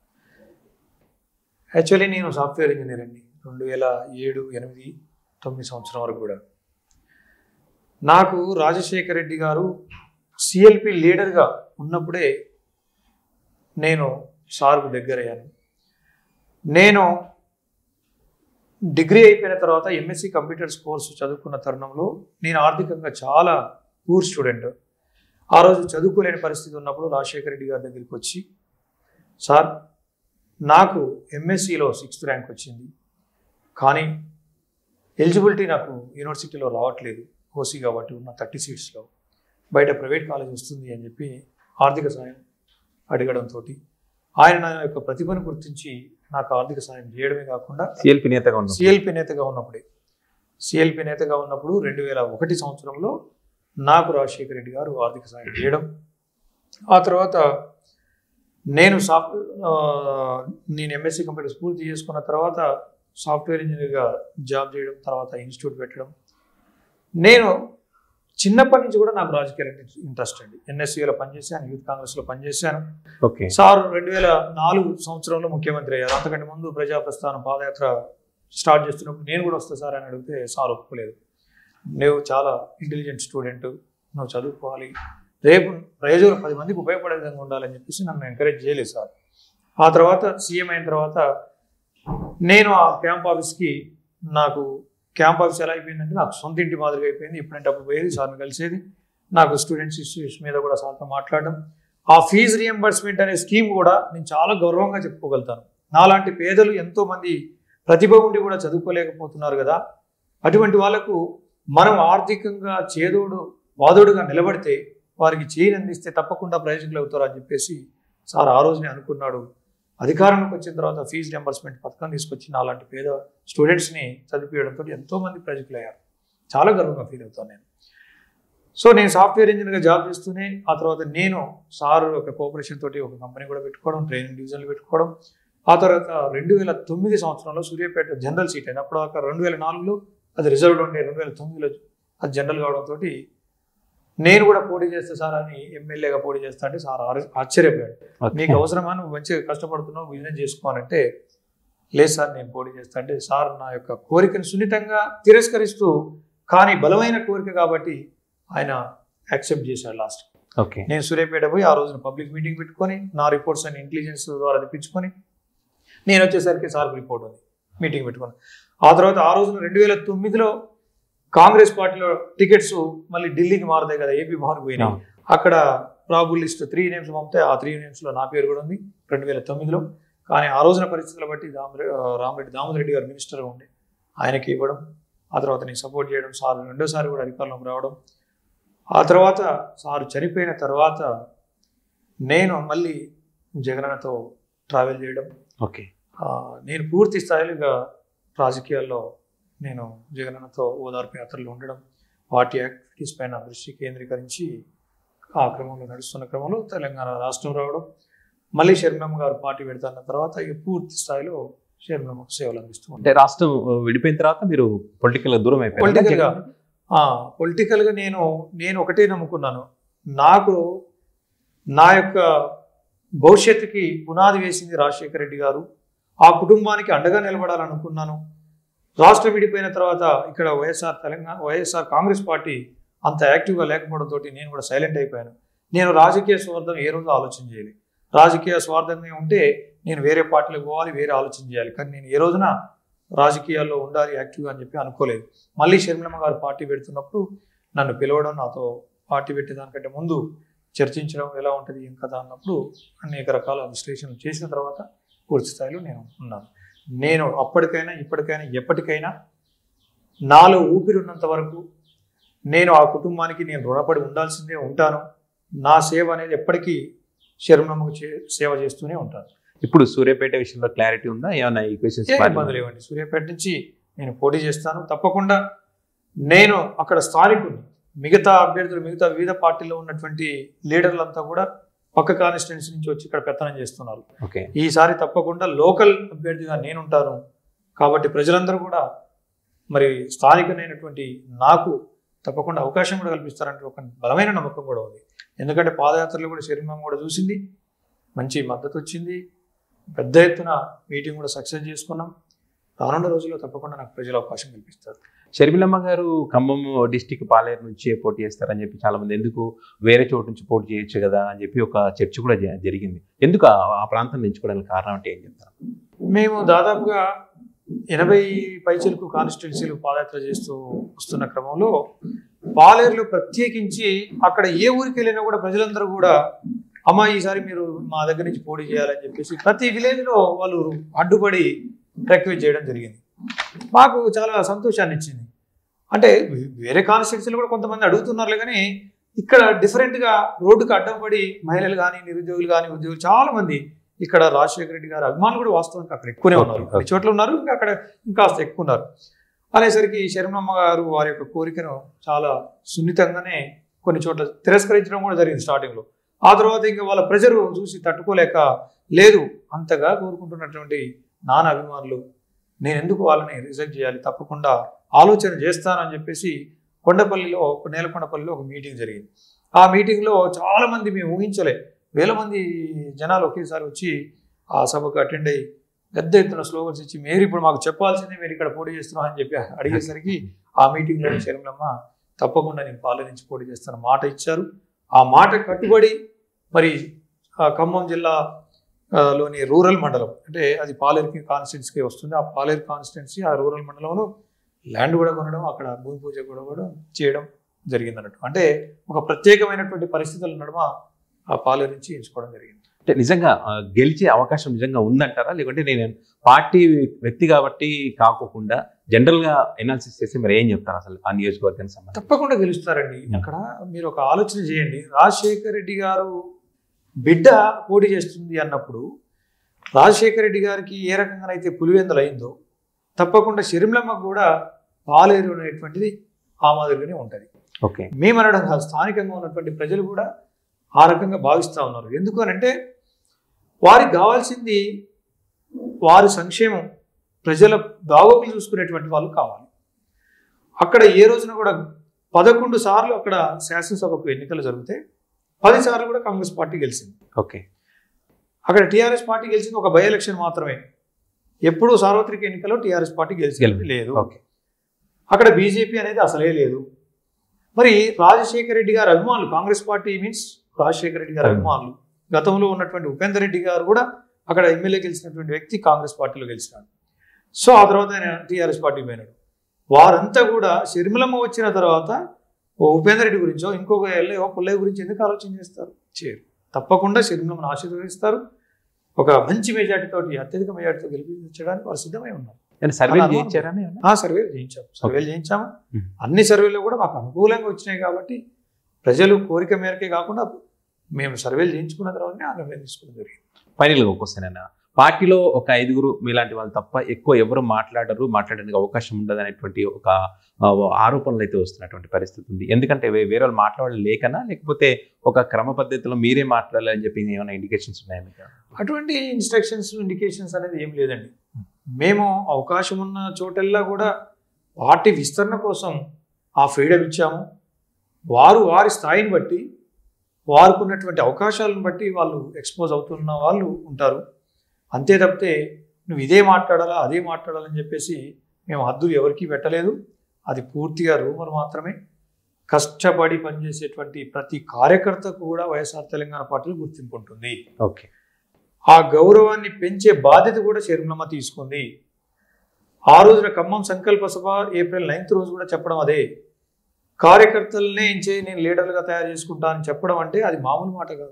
యాక్చువల్లీ నేను సాఫ్ట్వేర్ ఇంజనీర్ అండి రెండు వేల ఏడు ఎనిమిది తొమ్మిది సంవత్సరం వరకు కూడా నాకు రాజశేఖర రెడ్డి గారు సిఎల్పి లీడర్గా ఉన్నప్పుడే నేను సార్కు దగ్గరయ్యాను నేను డిగ్రీ అయిపోయిన తర్వాత ఎంఎస్సి కంప్యూటర్స్ కోర్సు చదువుకున్న తరుణంలో నేను ఆర్థికంగా చాలా పూర్ స్టూడెంట్ ఆ రోజు చదువుకోలేని పరిస్థితి ఉన్నప్పుడు రాజశేఖర రెడ్డి గారి దగ్గరికి వచ్చి సార్ నాకు ఎంఎస్సిలో సిక్స్త్ ర్యాంక్ వచ్చింది కానీ ఎలిజిబిలిటీ నాకు యూనివర్సిటీలో రావట్లేదు ఓసీ కాబట్టి ఉన్న థర్టీ సీట్స్లో బయట ప్రైవేట్ కాలేజ్ వస్తుంది అని చెప్పి ఆర్థిక సాయం అడగడంతో ఆయన నా యొక్క ప్రతిభను గుర్తించి నాకు ఆర్థిక సాయం చేయడమే కాకుండా సిఎల్పి నేతగా ఉన్నాం సిఎల్పి నేతగా ఉన్నప్పుడే సిఎల్పి నేతగా ఉన్నప్పుడు రెండు వేల ఒకటి సంవత్సరంలో నాకు రాజశేఖర రెడ్డి గారు ఆర్థిక సాయం చేయడం ఆ తర్వాత నేను సాఫ్ట్ ఆ, నేను ఎంఎస్సి కంప్యూటర్స్ పూర్తి చేసుకున్న తర్వాత సాఫ్ట్వేర్ ఇంజనీర్గా జాబ్ చేయడం తర్వాత ఇన్స్టిట్యూట్ పెట్టడం నేను చిన్నప్పటి నుంచి కూడా నాకు రాజకీయాలు ఇంట్రెస్ట్ అండి ఎన్ఎస్సీలో పనిచేశాను యూత్ కాంగ్రెస్లో పనిచేశాను ఓకే సార్ రెండు వేల నాలుగు సంవత్సరంలో ముఖ్యమంత్రి అయ్యారు అంతకంటే ముందు ప్రజా ప్రస్థానం పాదయాత్ర స్టార్ట్ చేస్తున్నప్పుడు నేను కూడా వస్తా సార్ అని అడిగితే సార్ ఒప్పుకోలేదు నువ్వు చాలా ఇంటెలిజెంట్ స్టూడెంట్ నువ్వు చదువుకోవాలి రేపు ప్రయోజనం పది మందికి ఉపయోగపడే విధంగా ఉండాలని చెప్పేసి నన్ను ఎంకరేజ్ చేయలేదు సార్ ఆ తర్వాత సీఎం అయిన తర్వాత నేను ఆ క్యాంప్ ఆఫీస్కి నాకు క్యాంప్ ఆఫీస్ ఎలా అయిపోయిందంటే నాకు సొంత ఇంటి మాదిరిగా అయిపోయింది ఎప్పుడంటే అప్పుడు పోయేది సార్ని కలిసేది నాకు స్టూడెంట్స్ ఇష్యూస్ మీద కూడా సార్తో మాట్లాడడం ఆ ఫీజు రియంబర్స్మెంట్ అనే స్కీమ్ కూడా నేను చాలా గౌరవంగా చెప్పుకోగలుగుతాను నాలాంటి పేదలు ఎంతో మంది ప్రతిభ ఉండి కూడా చదువుకోలేకపోతున్నారు కదా అటువంటి వాళ్ళకు మనం ఆర్థికంగా చేదోడు వాదోడుగా నిలబడితే వారికి చేయి అందిస్తే తప్పకుండా ప్రయోజకులు అవుతారు అని చెప్పేసి సార్ ఆ రోజునే అనుకున్నాడు అధికారంలోకి వచ్చిన తర్వాత ఫీజు రియంబర్స్మెంట్ పథకం తీసుకొచ్చి నాలాంటి పేద స్టూడెంట్స్ని చదివించడంతో ఎంతో మంది ప్రయోజకులు అయ్యారు చాలా గర్వంగా ఫీల్ అవుతాను నేను సో నేను సాఫ్ట్వేర్ ఇంజనీర్గా జాబ్ చేస్తూనే ఆ తర్వాత నేను సార్ ఒక కోఆపరేషన్ తోటి ఒక కంపెనీ కూడా పెట్టుకోవడం ట్రైనింగ్ డివిజన్లు పెట్టుకోవడం ఆ తర్వాత రెండు వేల తొమ్మిది సంవత్సరంలో సూర్యాపేట జనరల్ సీట్ అయింది అప్పుడు దాకా రెండు వేల నాలుగులో అది రిజర్వ్డ్ ఉండే రెండు వేల తొమ్మిదిలో అది జనరల్ కావడంతో నేను కూడా పోటీ చేస్తే సార్ అని ఎమ్మెల్యేగా పోటీ చేస్తా అంటే సార్ ఆశ్చర్య- ఆశ్చర్యపోయాడు నీకు అవసరమా నువ్వు మంచిగా కష్టపడుతున్నావు బిజినెస్ చేసుకోవాలంటే లేదు సార్ నేను పోటీ చేస్తా అంటే సార్ నా యొక్క కోరికను సున్నితంగా తిరస్కరిస్తూ కానీ బలమైన కోరిక కాబట్టి ఆయన యాక్సెప్ట్ చేశాడు లాస్ట్ ఓకే నేను సూర్యాపేట పోయి ఆ రోజున పబ్లిక్ మీటింగ్ పెట్టుకొని నా రిపోర్ట్స్ అన్ని ఇంటెలిజెన్స్ ద్వారా తెప్పించుకొని నేను వచ్చేసరికి సార్ రిపోర్ట్ ఉంది మీటింగ్ పెట్టుకొని ఆ తర్వాత ఆ రోజున రెండు వేల తొమ్మిదిలో కాంగ్రెస్ పార్టీలో టికెట్స్ మళ్ళీ ఢిల్లీకి మారుతాయి కదా ఏపీ భవన్ పోయినాయి అవును. అక్కడ ప్రాబుల్ లిస్ట్ త్రీ నేమ్స్ పంపితే ఆ త్రీ నేమ్స్లో నా పేరు కూడా ఉంది రెండు వేల తొమ్మిదిలో కానీ ఆ రోజున పరిస్థితుల బట్టి దామరెడ్డి రామరెడ్డి దామోదర్ రెడ్డి గారు మినిస్టర్గా ఉండే ఆయనకి ఇవ్వడం ఆ తర్వాత నేను సపోర్ట్ చేయడం సార్ రెండోసారి కూడా అధికారంలోకి రావడం ఆ తర్వాత సార్ చనిపోయిన తర్వాత నేను మళ్ళీ జగనన్నతో ట్రావెల్ చేయడం ఓకే ఆ, నేను పూర్తి స్థాయిలో ఇక రాజకీయాల్లో నేను జగనన్నతో ఓదార్పు యాత్రలు ఉండడం పార్టీ యాక్టివిటీస్ పైన దృష్టి కేంద్రీకరించి ఆ క్రమంలో నడుస్తున్న క్రమంలో తెలంగాణ రాష్ట్రం రావడం మళ్ళీ షర్మిలమ్మ గారు పార్టీ పెడతాన్న తర్వాత ఇక పూర్తి స్థాయిలో షర్మిలమ్మకు సేవలు అందిస్తూ ఉంటాను అంటే రాష్ట్రం విడిపోయిన తర్వాత మీరు పొలిటికల్ దూరం అయిపోయారు Political గా పొలిటికల్గా నేను నేను ఒకటే నమ్ముకున్నాను నాకు నా యొక్క భవిష్యత్తుకి పునాది వేసింది రాజశేఖర రెడ్డి గారు ఆ కుటుంబానికి అండగా నిలబడాలనుకున్నాను రాష్ట్రం విడిపోయిన తర్వాత ఇక్కడ YSR Telangana YSR Congress party అంత యాక్టివ్గా లేకపోవడంతో నేను కూడా సైలెంట్ అయిపోయాను నేను రాజకీయ స్వార్థం ఏ రోజు ఆలోచన చేయాలి రాజకీయ స్వార్థంగా ఉంటే నేను వేరే పార్టీలకు పోవాలి వేరే ఆలోచన చేయాలి కానీ నేను ఏ రోజున రాజకీయాల్లో ఉండాలి యాక్టివ్గా అని చెప్పి అనుకోలేదు మళ్ళీ షర్మిలమ్మ గారు పార్టీ పెడుతున్నప్పుడు నన్ను పిలవడం నాతో పార్టీ పెట్టేదానికంటే ముందు చర్చించడం ఎలా ఉంటుంది ఏం కదా అన్నప్పుడు అనేక రకాల విశ్లేషణలు చేసిన తర్వాత పూర్తి స్థాయిలో నేను ఉన్నాను నేను అప్పటికైనా ఇప్పటికైనా ఎప్పటికైనా నాలో ఊపిరి ఉన్నంత వరకు నేను ఆ కుటుంబానికి నేను రుణపడి ఉండాల్సిందే ఉంటాను నా సేవ అనేది ఎప్పటికీ శరణమ్మకు చే- సేవ చేస్తూనే ఉంటాను ఇప్పుడు సూర్యాపేట విషయంలో క్లారిటీ ఉందా ఏమైనా ఏ ఈక్వేషన్స్ ఇబ్బంది లేవండి సూర్యాపేట నుంచి నేను పోటీ చేస్తాను తప్పకుండా నేను అక్కడ స్థానికుడిని మిగతా అభ్యర్థులు మిగతా వివిధ పార్టీలో ఉన్నటువంటి లీడర్లంతా కూడా పక్క కాన్స్టిట్యున్సీ నుంచి వచ్చి ఇక్కడ పెత్తనం చేస్తున్నారు ఓకే ఈసారి తప్పకుండా లోకల్ అభ్యర్థిగా నేనుంటాను కాబట్టి ప్రజలందరూ కూడా మరి స్థానికమైనటువంటి నాకు తప్పకుండా అవకాశం కూడా కల్పిస్తారంటే ఒక బలమైన నమ్మకం కూడా ఉంది ఎందుకంటే పాదయాత్రలో కూడా శరీరం కూడా చూసింది మంచి మద్దతు వచ్చింది పెద్ద ఎత్తున మీటింగ్ కూడా సక్సెస్ చేసుకున్నాం రానున్న రోజుల్లో తప్పకుండా నాకు ప్రజలు అవకాశం కల్పిస్తారు షర్మిలమ్మ గారు ఖమ్మం డిస్టిక్ పాలేరు నుంచి పోటీ చేస్తారని చెప్పి చాలా మంది ఎందుకు వేరే చోటు నుంచి పోటీ చేయొచ్చు కదా అని చెప్పి ఒక చర్చ కూడా జ- జరిగింది ఎందుకు ఆ ఆ ప్రాంతం ఎంచుకోవడానికి కారణం అంటే ఏం చెప్తారు మేము దాదాపుగా ఎనభై పైచలకు కాన్స్టిట్యున్సీలు పాదయాత్ర చేస్తూ వస్తున్న క్రమంలో పాలేరులో ప్రత్యేకించి అక్కడ ఏ ఊరికి వెళ్ళినా కూడా ప్రజలందరూ కూడా అమ్మ ఈసారి మీరు మా దగ్గర నుంచి పోటీ చేయాలని చెప్పేసి ప్రతి విలేజ్లో వాళ్ళు అడ్డుపడి రిక్వెస్ట్ చేయడం జరిగింది మాకు చాలా సంతోషాన్ని ఇచ్చింది అంటే వేరే కాన్స్టిట్యున్సీలు కూడా కొంతమంది అడుగుతున్నారులే కానీ ఇక్కడ డిఫరెంట్గా రోడ్డుకు అడ్డం పడి మహిళలు కానీ నిరుద్యోగులు కానీ ఉద్యోగులు చాలా మంది ఇక్కడ రాజశేఖర రెడ్డి గారు అభిమానులు కూడా వాస్తవానికి అక్కడ ఎక్కువనే ఉన్నారు Okay, కొన్ని చోట్ల ఉన్నారు ఇంకా అక్కడ ఇంకాస్త ఎక్కువ ఉన్నారు అనేసరికి శరణమ్మ గారు వారి యొక్క కోరికను చాలా సున్నితంగానే కొన్ని చోట్ల తిరస్కరించడం కూడా జరిగింది స్టార్టింగ్లో ఆ తర్వాత ఇంకా వాళ్ళ ప్రజలు చూసి తట్టుకోలేక లేదు అంతగా కోరుకుంటున్నటువంటి నాన్న అభిమానులు నేను ఎందుకు వాళ్ళని రిజెక్ట్ చేయాలి తప్పకుండా ఆలోచన చేస్తానని చెప్పేసి కొండపల్లిలో నేలకొండపల్లిలో ఒక మీటింగ్ జరిగింది ఆ మీటింగ్లో చాలా మంది మేము ఊహించలే వేల మంది జనాలు ఒకేసారి వచ్చి ఆ సభకు అటెండ్ అయ్యి పెద్ద ఎత్తున స్లోగన్స్ ఇచ్చి మీరు ఇప్పుడు మాకు చెప్పాల్సిందే మీరు ఇక్కడ పోటీ చేస్తున్నాం అని చెప్పి అడిగేసరికి ఆ మీటింగ్లో శరణమ్మ తప్పకుండా నేను పాలన నుంచి పోటీ చేస్తాను మాట ఇచ్చారు ఆ మాట కట్టుబడి మరి ఆ ఖమ్మం జిల్లా ఆ, లోని రూరల్ మండలం అంటే అది పాలేరుకి కాన్స్టిట్యున్సీకి వస్తుంది ఆ పాలేరు కాన్స్టిట్యున్సీ ఆ రూరల్ మండలంలో ల్యాండ్ కూడా కొనడం అక్కడ భూమి పూజ కూడా కూడా చేయడం జరిగింది అన్నట్టు అంటే ఒక ప్రత్యేకమైనటువంటి పరిస్థితుల నడుమ ఆ పాలేరు నుంచి ఎంచుకోవడం జరిగింది అంటే నిజంగా ఆ, గెలిచే అవకాశం నిజంగా ఉందంటారా లేకుంటే నేను పార్టీ వ్యక్తి కాబట్టి కాకోకుండా జనరల్ గా ఎనాలిసిస్ చేసి మరి ఏం చెప్తారు అసలు ఆ నియోజకవర్గానికి సంబంధించి తప్పకుండా గెలుస్తారండి అక్కడ మీరు ఒక ఆలోచన చేయండి రాజశేఖర రెడ్డి గారు బిడ్డ పోటీ చేస్తుంది అన్నప్పుడు రాజశేఖర రెడ్డి గారికి ఏ రకంగానైతే పులివెందులు అయిందో తప్పకుండా షర్మిలమ్మకు కూడా పాలేరు అనేటువంటిది ఆ మాదిరిగానే ఉంటుంది ఓకే మేమనడం కాదు స్థానికంగా ఉన్నటువంటి ప్రజలు కూడా ఆ రకంగా భావిస్తూ ఉన్నారు ఎందుకు అని అంటే వారికి కావాల్సింది వారి సంక్షేమం ప్రజల బాగోగులు చూసుకునేటువంటి వాళ్ళు కావాలి అక్కడ ఏ రోజున కూడా పదకొండు సార్లు అక్కడ శాసనసభకు ఎన్నికలు జరిగితే పది సార్లు కూడా కాంగ్రెస్ పార్టీ గెలిచింది ఓకే అక్కడ టీఆర్ఎస్ పార్టీ గెలిచింది ఒక బై ఎలక్షన్ మాత్రమే ఎప్పుడూ సార్వత్రిక ఎన్నికల్లో టీఆర్ఎస్ పార్టీ గెలిచింది గెలిపి- లేదు ఓకే అక్కడ బీజేపీ అనేది అసలే లేదు మరి రాజశేఖర రెడ్డి గారి అభిమానులు కాంగ్రెస్ పార్టీ మీన్స్ రాజశేఖర రెడ్డి గారి అవును. అభిమానులు గతంలో ఉన్నటువంటి ఉపేందర్ రెడ్డి గారు కూడా అక్కడ ఎమ్మెల్యే గెలిచినటువంటి వ్యక్తి కాంగ్రెస్ పార్టీలో గెలిచినాడు సో ఆ తర్వాత ఆయన టీఆర్ఎస్ పార్టీ పోయినాడు వారంతా కూడా షర్మిలమ్మ వచ్చిన తర్వాత ఓ ఉపేందర్ రెడ్డి గురించో ఇంకొక ఎల్లయ్యో పుల్లయ్య గురించి ఎందుకు ఆలోచన చేస్తారు చేయరు తప్పకుండా షర్మిలమ్మను ఆశీర్వదిస్తారు ఒక మంచి మెజార్టీతోటి అత్యధిక మెజార్టీతో గెలిపించడానికి వారు సిద్ధమై ఉన్నారు నేను సర్వే అలా చేయించారని ఆ సర్వేలు చేయించాము సర్వేలు చేయించాము అన్ని సర్వేలు కూడా మాకు అనుకూలంగా వచ్చినాయి కాబట్టి ప్రజలు కోరిక మేరకే కాకుండా మేము సర్వేలు చేయించుకున్న తర్వాతనే ఆ నిర్ణయం తీసుకోవడం జరిగింది ఫైనల్గా ఒక క్వశ్చన్ అన్న పార్టీలో ఒక ఐదుగురు మీలాంటి వాళ్ళు తప్ప ఎక్కువ ఎవరు మాట్లాడరు మాట్లాడడానికి అవకాశం ఉండదు అనేటువంటి ఒక ఆ, ఆరోపణలు అయితే వస్తున్నటువంటి పరిస్థితి ఉంది ఎందుకంటే వే- వేరే వాళ్ళు మాట్లాడలేకనా లేకపోతే ఒక క్రమ పద్ధతిలో మీరే మాట్లాడాలని చెప్పి ఏమైనా ఇండికేషన్స్ ఉన్నాయా మీకు అటువంటి ఇన్స్ట్రక్షన్స్ ఇండికేషన్స్ అనేది ఏం లేదండి మేము అవకాశం ఉన్న చోటల్లా కూడా పార్టీ విస్తరణ కోసం ఆ ఫ్రీడమ్ ఇచ్చాము వారు వారి స్థాయిని బట్టి వారికి ఉన్నటువంటి అవకాశాలను బట్టి వాళ్ళు ఎక్స్పోజ్ అవుతున్న వాళ్ళు ఉంటారు అంతే తప్పితే నువ్వు ఇదే మాట్లాడాలా అదే మాట్లాడాలని చెప్పేసి మేము హద్దులు ఎవరికీ పెట్టలేదు అది పూర్తిగా రూమర్ మాత్రమే కష్టపడి పనిచేసేటువంటి ప్రతి కార్యకర్తకు కూడా వైఎస్ఆర్ తెలంగాణ పార్టీలో గుర్తింపు ఉంటుంది ఓకే ఆ గౌరవాన్ని పెంచే బాధ్యత కూడా శర్మలమ్మ తీసుకుంది ఆ రోజున ఖమ్మం సంకల్ప సభ ఏప్రిల్ నైన్త్ రోజు కూడా చెప్పడం అదే కార్యకర్తలనే ఎంచే నేను లీడర్లుగా తయారు చేసుకుంటా అని చెప్పడం అంటే అది మామూలు మాట కాదు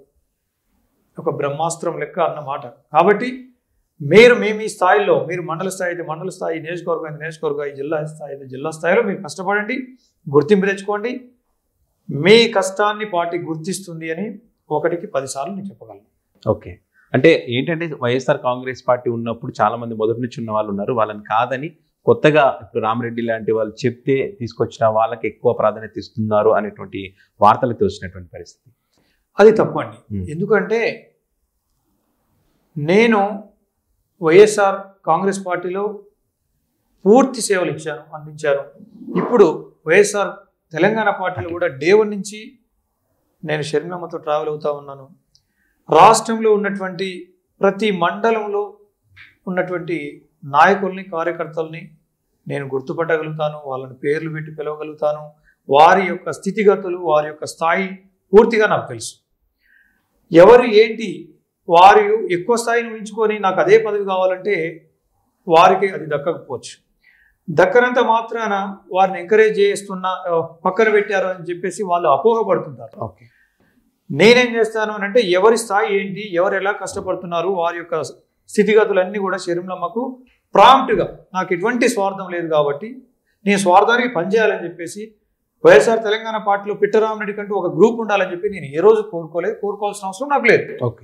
ఒక బ్రహ్మాస్త్రం లెక్క అన్న మాట కాబట్టి మీరు మీ మీ స్థాయిలో మీరు మండల స్థాయి అయితే మండల స్థాయి నియోజకవర్గం అయితే నియోజకవర్గం ఈ జిల్లా స్థాయి అయితే జిల్లా స్థాయిలో మీరు కష్టపడండి గుర్తింపు తెచ్చుకోండి మీ కష్టాన్ని పార్టీ గుర్తిస్తుంది అని ఒకటికి పదిసార్లు నేను చెప్పగలను ఓకే అంటే ఏంటంటే వైఎస్ఆర్ కాంగ్రెస్ పార్టీ ఉన్నప్పుడు చాలా మంది మొదటి నుంచి ఉన్న వాళ్ళు ఉన్నారు వాళ్ళని కాదని కొత్తగా ఇప్పుడు రామరెడ్డి లాంటి వాళ్ళు చెప్తే తీసుకొచ్చిన వాళ్ళకి ఎక్కువ ప్రాధాన్యత ఇస్తున్నారు అనేటువంటి వార్తలకు వచ్చినటువంటి పరిస్థితి అది తప్పు అండి Hmm. ఎందుకంటే నేను వైఎస్ఆర్ కాంగ్రెస్ పార్టీలో పూర్తి సేవలు ఇచ్చాను అందించాను ఇప్పుడు వైఎస్ఆర్ తెలంగాణ పార్టీలో కూడా డే వన్ నుంచి నేను షర్మిలమ్మతో ట్రావెల్ అవుతా ఉన్నాను రాష్ట్రంలో ఉన్నటువంటి ప్రతి మండలంలో ఉన్నటువంటి నాయకుల్ని కార్యకర్తల్ని నేను గుర్తుపట్టగలుగుతాను వాళ్ళని పేర్లు పెట్టి పిలవగలుగుతాను వారి యొక్క స్థితిగతులు వారి యొక్క స్థాయి పూర్తిగా నాకు తెలుసు ఎవరు ఏంటి వారు ఎక్కువ స్థాయిని ఉంచుకొని నాకు అదే పదవి కావాలంటే వారికి అది దక్కకపోవచ్చు దక్కనంత మాత్రాన వారిని ఎంకరేజ్ చేస్తున్న ఆ, పక్కన పెట్టారు అని చెప్పేసి వాళ్ళు అపోహపడుతుంటారు ఓకే నేనేం చేస్తాను అని అంటే ఎవరి స్థాయి ఏంటి ఎవరు ఎలా కష్టపడుతున్నారు వారి యొక్క స్థితిగతులన్నీ కూడా శరీరంలమ్మకు ప్రాంప్ట్గా నాకు ఎటువంటి స్వార్థం లేదు కాబట్టి నేను స్వార్థానికి పనిచేయాలని చెప్పేసి వైఎస్ఆర్ తెలంగాణ పార్టీలో పిట్టరామరెడ్డి కంటూ ఒక గ్రూప్ ఉండాలని చెప్పి నేను ఏ రోజు కోరుకోలేదు కోరుకోవాల్సిన అవసరం నాకు లేదు ఓకే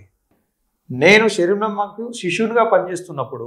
నేను శరీరంలమ్మకు శిష్యునిగా పనిచేస్తున్నప్పుడు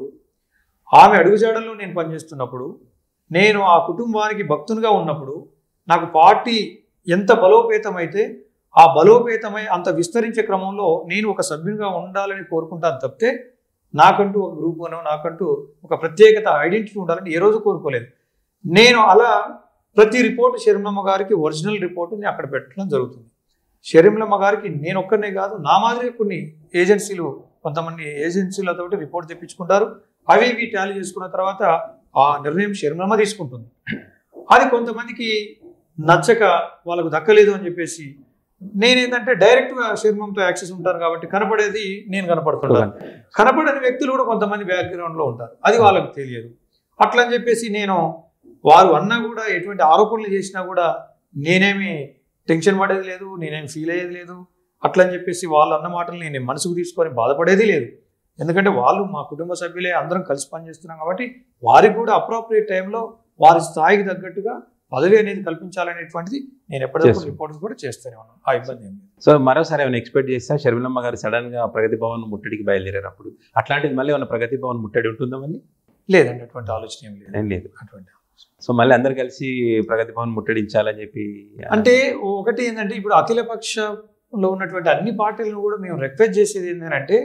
ఆమె అడుగుజాడల్లో నేను పనిచేస్తున్నప్పుడు నేను ఆ కుటుంబానికి భక్తునిగా ఉన్నప్పుడు నాకు పార్టీ ఎంత బలోపేతమైతే ఆ బలోపేతమై అంత విస్తరించే క్రమంలో నేను ఒక సభ్యునిగా ఉండాలని కోరుకుంటాను తప్పితే నాకంటూ ఒక గ్రూప్ అనో నాకంటూ ఒక ప్రత్యేకత ఐడెంటిటీ ఉండాలని ఏ రోజు కోరుకోలేదు నేను అలా ప్రతి రిపోర్టు షర్మిలమ్మ గారికి ఒరిజినల్ రిపోర్టుని అక్కడ పెట్టడం జరుగుతుంది షర్మిలమ్మ గారికి నేను ఒక్కనే కాదు నా మాదిరిగా కొన్ని ఏజెన్సీలు కొంతమంది ఏజెన్సీలతోటి రిపోర్ట్ తెప్పించుకుంటారు అవి ఇవి టాలీ చేసుకున్న తర్వాత ఆ నిర్ణయం షర్మిలమ్మ తీసుకుంటుంది అది కొంతమందికి నచ్చక వాళ్ళకు దక్కలేదు అని చెప్పేసి నేనేంటంటే డైరెక్ట్గా షర్మిలమ్మతో యాక్సెస్ ఉంటాను కాబట్టి కనపడేది నేను కనపడుతుంటాను కనపడని వ్యక్తులు కూడా కొంతమంది బ్యాక్గ్రౌండ్లో ఉంటారు అది వాళ్ళకి తెలియదు అట్లా అని చెప్పేసి నేను వారు అన్నా కూడా ఎటువంటి ఆరోపణలు చేసినా కూడా నేనేమి టెన్షన్ పడేది లేదు నేనేమి ఫీల్ అయ్యేది లేదు అట్లా అని చెప్పేసి వాళ్ళు అన్న మాటలు నేను మనసుకు తీసుకొని బాధపడేది లేదు ఎందుకంటే వాళ్ళు మా కుటుంబ సభ్యులే అందరం కలిసి పనిచేస్తున్నాం కాబట్టి వారికి కూడా అప్రోప్రియేట్ టైంలో వారి స్థాయికి తగ్గట్టుగా పదవి అనేది కల్పించాలనేటువంటిది నేను ఎప్పటికప్పుడు చేస్తున్నాం. రిపోర్ట్స్ కూడా చేస్తూనే ఉన్నాను ఆ ఇబ్బంది ఏం లేదు సో మరోసారి ఏమైనా ఎక్స్పెక్ట్ చేస్తా షర్మిలమ్మ గారు సడన్ గా ప్రగతి భవన్ ముట్టడికి బయలుదేరారు అప్పుడు అట్లాంటిది మళ్ళీ ఏమైనా ప్రగతి భవన్ ముట్టడి ఉంటుందా మళ్ళీ లేదండి అటువంటి ఆలోచన ఏం లేదు ఏం లేదు అటువంటి సో మళ్ళీ అందరు కలిసి ప్రగతి భవన్ ముట్టడించాలని చెప్పి అంటే ఒకటి ఏంటంటే ఇప్పుడు అఖిల పక్షంలో ఉన్నటువంటి అన్ని పార్టీలను కూడా మేము రిక్వెస్ట్ చేసేది ఏంటంటే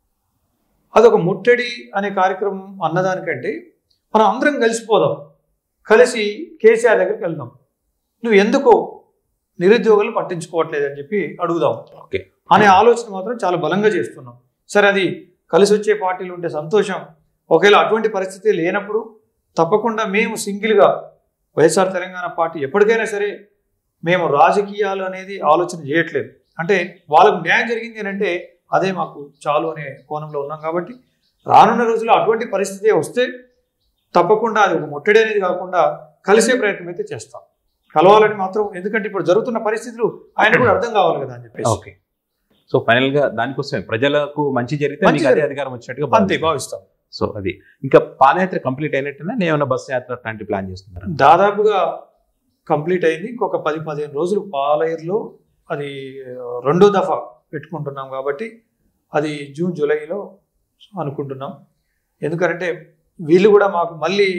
అదొక ముట్టడి అనే కార్యక్రమం అన్నదానికంటే మనం అందరం కలిసిపోదాం కలిసి కేసీఆర్ దగ్గరికి వెళ్దాం నువ్వు ఎందుకు నిరుద్యోగులు పట్టించుకోవట్లేదు అని చెప్పి అడుగుదాం ఓకే అనే ఆలోచన మాత్రం చాలా బలంగా చేస్తున్నాం సరే అది కలిసి వచ్చే పార్టీలు ఉంటే సంతోషం ఒకవేళ అటువంటి పరిస్థితి లేనప్పుడు తప్పకుండా మేము సింగిల్గా వైఎస్ఆర్ తెలంగాణ పార్టీ ఎప్పటికైనా సరే మేము రాజకీయాలు అనేది ఆలోచన చేయట్లేదు అంటే వాళ్ళకు న్యాయం జరిగింది అని అంటే అదే మాకు చాలు అనే కోణంలో ఉన్నాం కాబట్టి రానున్న రోజుల్లో అటువంటి పరిస్థితి వస్తే తప్పకుండా అది ఒక ముట్టడి అనేది కాకుండా కలిసే ప్రయత్నం అయితే చేస్తాం కలవాలని మాత్రం ఎందుకంటే ఇప్పుడు జరుగుతున్న పరిస్థితులు ఆయన కూడా అర్థం కావాలి కదా అని చెప్పేసి ఓకే సో ఫైనల్ గా దానికోసమే ప్రజలకు మంచి జరిగితే మంచి మీకు అదే జరిగితే. అధికారం వచ్చినట్టుగా అంతే భావిస్తారు. భావిస్తాం సో అది ఇంకా పాదయాత్ర కంప్లీట్ అయినట్టున్నా నేను ఏమైనా బస్ యాత్ర అట్లాంటి ప్లాన్ చేస్తున్నారా దాదాపుగా కంప్లీట్ అయింది ఇంకొక పది పదిహేను రోజులు పాలయర్లో అది ఆ, రెండో దఫా పెట్టుకుంటున్నాం కాబట్టి అది జూన్ జూలైలో అనుకుంటున్నాం ఎందుకంటే వీళ్ళు కూడా మాకు మళ్ళీ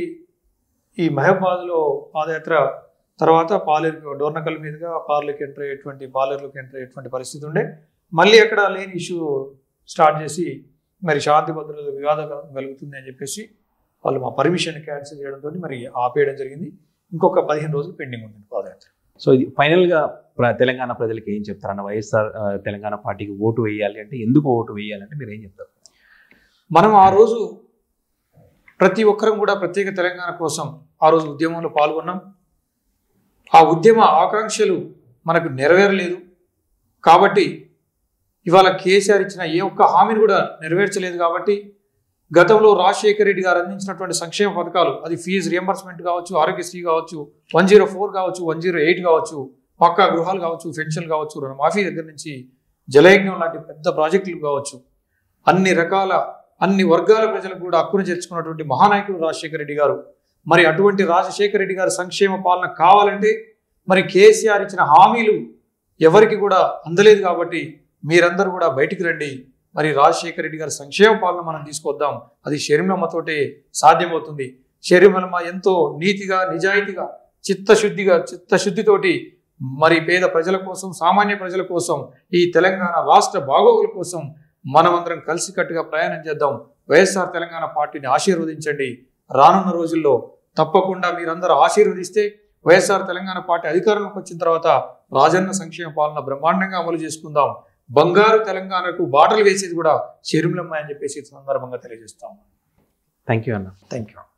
ఈ మహబాద్లో పాదయాత్ర తర్వాత పాలేరు డోర్నకల్ మీదుగా పార్లకి ఎంటర్ అయ్యేటువంటి పాలేరులోకి ఎంటర్ అయ్యేటువంటి పరిస్థితి ఉండే మళ్ళీ అక్కడ లేని ఇష్యూ స్టార్ట్ చేసి మరి శాంతి భద్రతలు వివాదం కలుగుతుంది అని చెప్పేసి వాళ్ళు మా పర్మిషన్ క్యాన్సిల్ చేయడంతో మరి ఆపేయడం జరిగింది ఇంకొక పదిహేను రోజులు పెండింగ్ ఉంది పాదయాత్ర సో ఇది ఫైనల్ గా ప్ర- తెలంగాణ ప్రజలకు ఏం చెప్తారన్న వైఎస్ఆర్ ఆ, తెలంగాణ పార్టీకి ఓటు వేయాలి అంటే ఎందుకు ఓటు వేయాలంటే మీరు ఏం చెప్తారు మనం ఆ రోజు ప్రతి ఒక్కరం కూడా ప్రత్యేక తెలంగాణ కోసం ఆ రోజు ఉద్యమంలో పాల్గొన్నాం ఆ ఉద్యమ ఆకాంక్షలు మనకు నెరవేరలేదు కాబట్టి ఇవాళ కేసీఆర్ ఇచ్చిన ఏ ఒక్క హామీని కూడా నెరవేర్చలేదు కాబట్టి గతంలో రాజశేఖర రెడ్డి గారు అందించినటువంటి సంక్షేమ పథకాలు అది ఫీజు రియంబర్స్మెంట్ కావచ్చు ఆరోగ్యశ్రీ కావచ్చు వన్ జీరో ఫోర్ కావచ్చు వన్ జీరో ఎయిట్ కావచ్చు పక్కా గృహాలు కావచ్చు పెన్షన్లు కావచ్చు రుణమాఫీ దగ్గర నుంచి జలయజ్ఞం లాంటి పెద్ద ప్రాజెక్టులు కావచ్చు అన్ని రకాల అన్ని వర్గాల ప్రజలకు కూడా హక్కును చేర్చుకున్నటువంటి మహానాయకుడు రాజశేఖర రెడ్డి గారు మరి అటువంటి రాజశేఖర రెడ్డి గారి సంక్షేమ పాలన కావాలంటే మరి కేసీఆర్ ఇచ్చిన హామీలు ఎవరికి కూడా అందలేదు కాబట్టి మీరందరూ కూడా బయటికి రండి మరి రాజశేఖర రెడ్డి గారి సంక్షేమ పాలన మనం తీసుకొద్దాం అది షర్మిలమ్మతోటే సాధ్యమవుతుంది షర్మిలమ్మ ఎంతో నీతిగా నిజాయితీగా చిత్తశుద్ధిగా చిత్తశుద్ధితోటి మరి పేద ప్రజల కోసం సామాన్య ప్రజల కోసం ఈ తెలంగాణ రాష్ట్ర బాగోగుల కోసం మనమందరం కలిసికట్టుగా ప్రయాణం చేద్దాం వైఎస్ఆర్ తెలంగాణ పార్టీని ఆశీర్వదించండి రానున్న రోజుల్లో తప్పకుండా మీరందరూ ఆశీర్వదిస్తే వైఎస్ఆర్ తెలంగాణ పార్టీ అధికారంలోకి వచ్చిన తర్వాత రాజన్న సంక్షేమ పాలన బ్రహ్మాండంగా అమలు చేసుకుందాం బంగారు తెలంగాణకు బాటలు వేసేది కూడా షర్మిలమ్మ అని చెప్పేసి ఈ సందర్భంగా తెలియజేస్తాం థ్యాంక్ యూ అన్న థ్యాంక్ యూ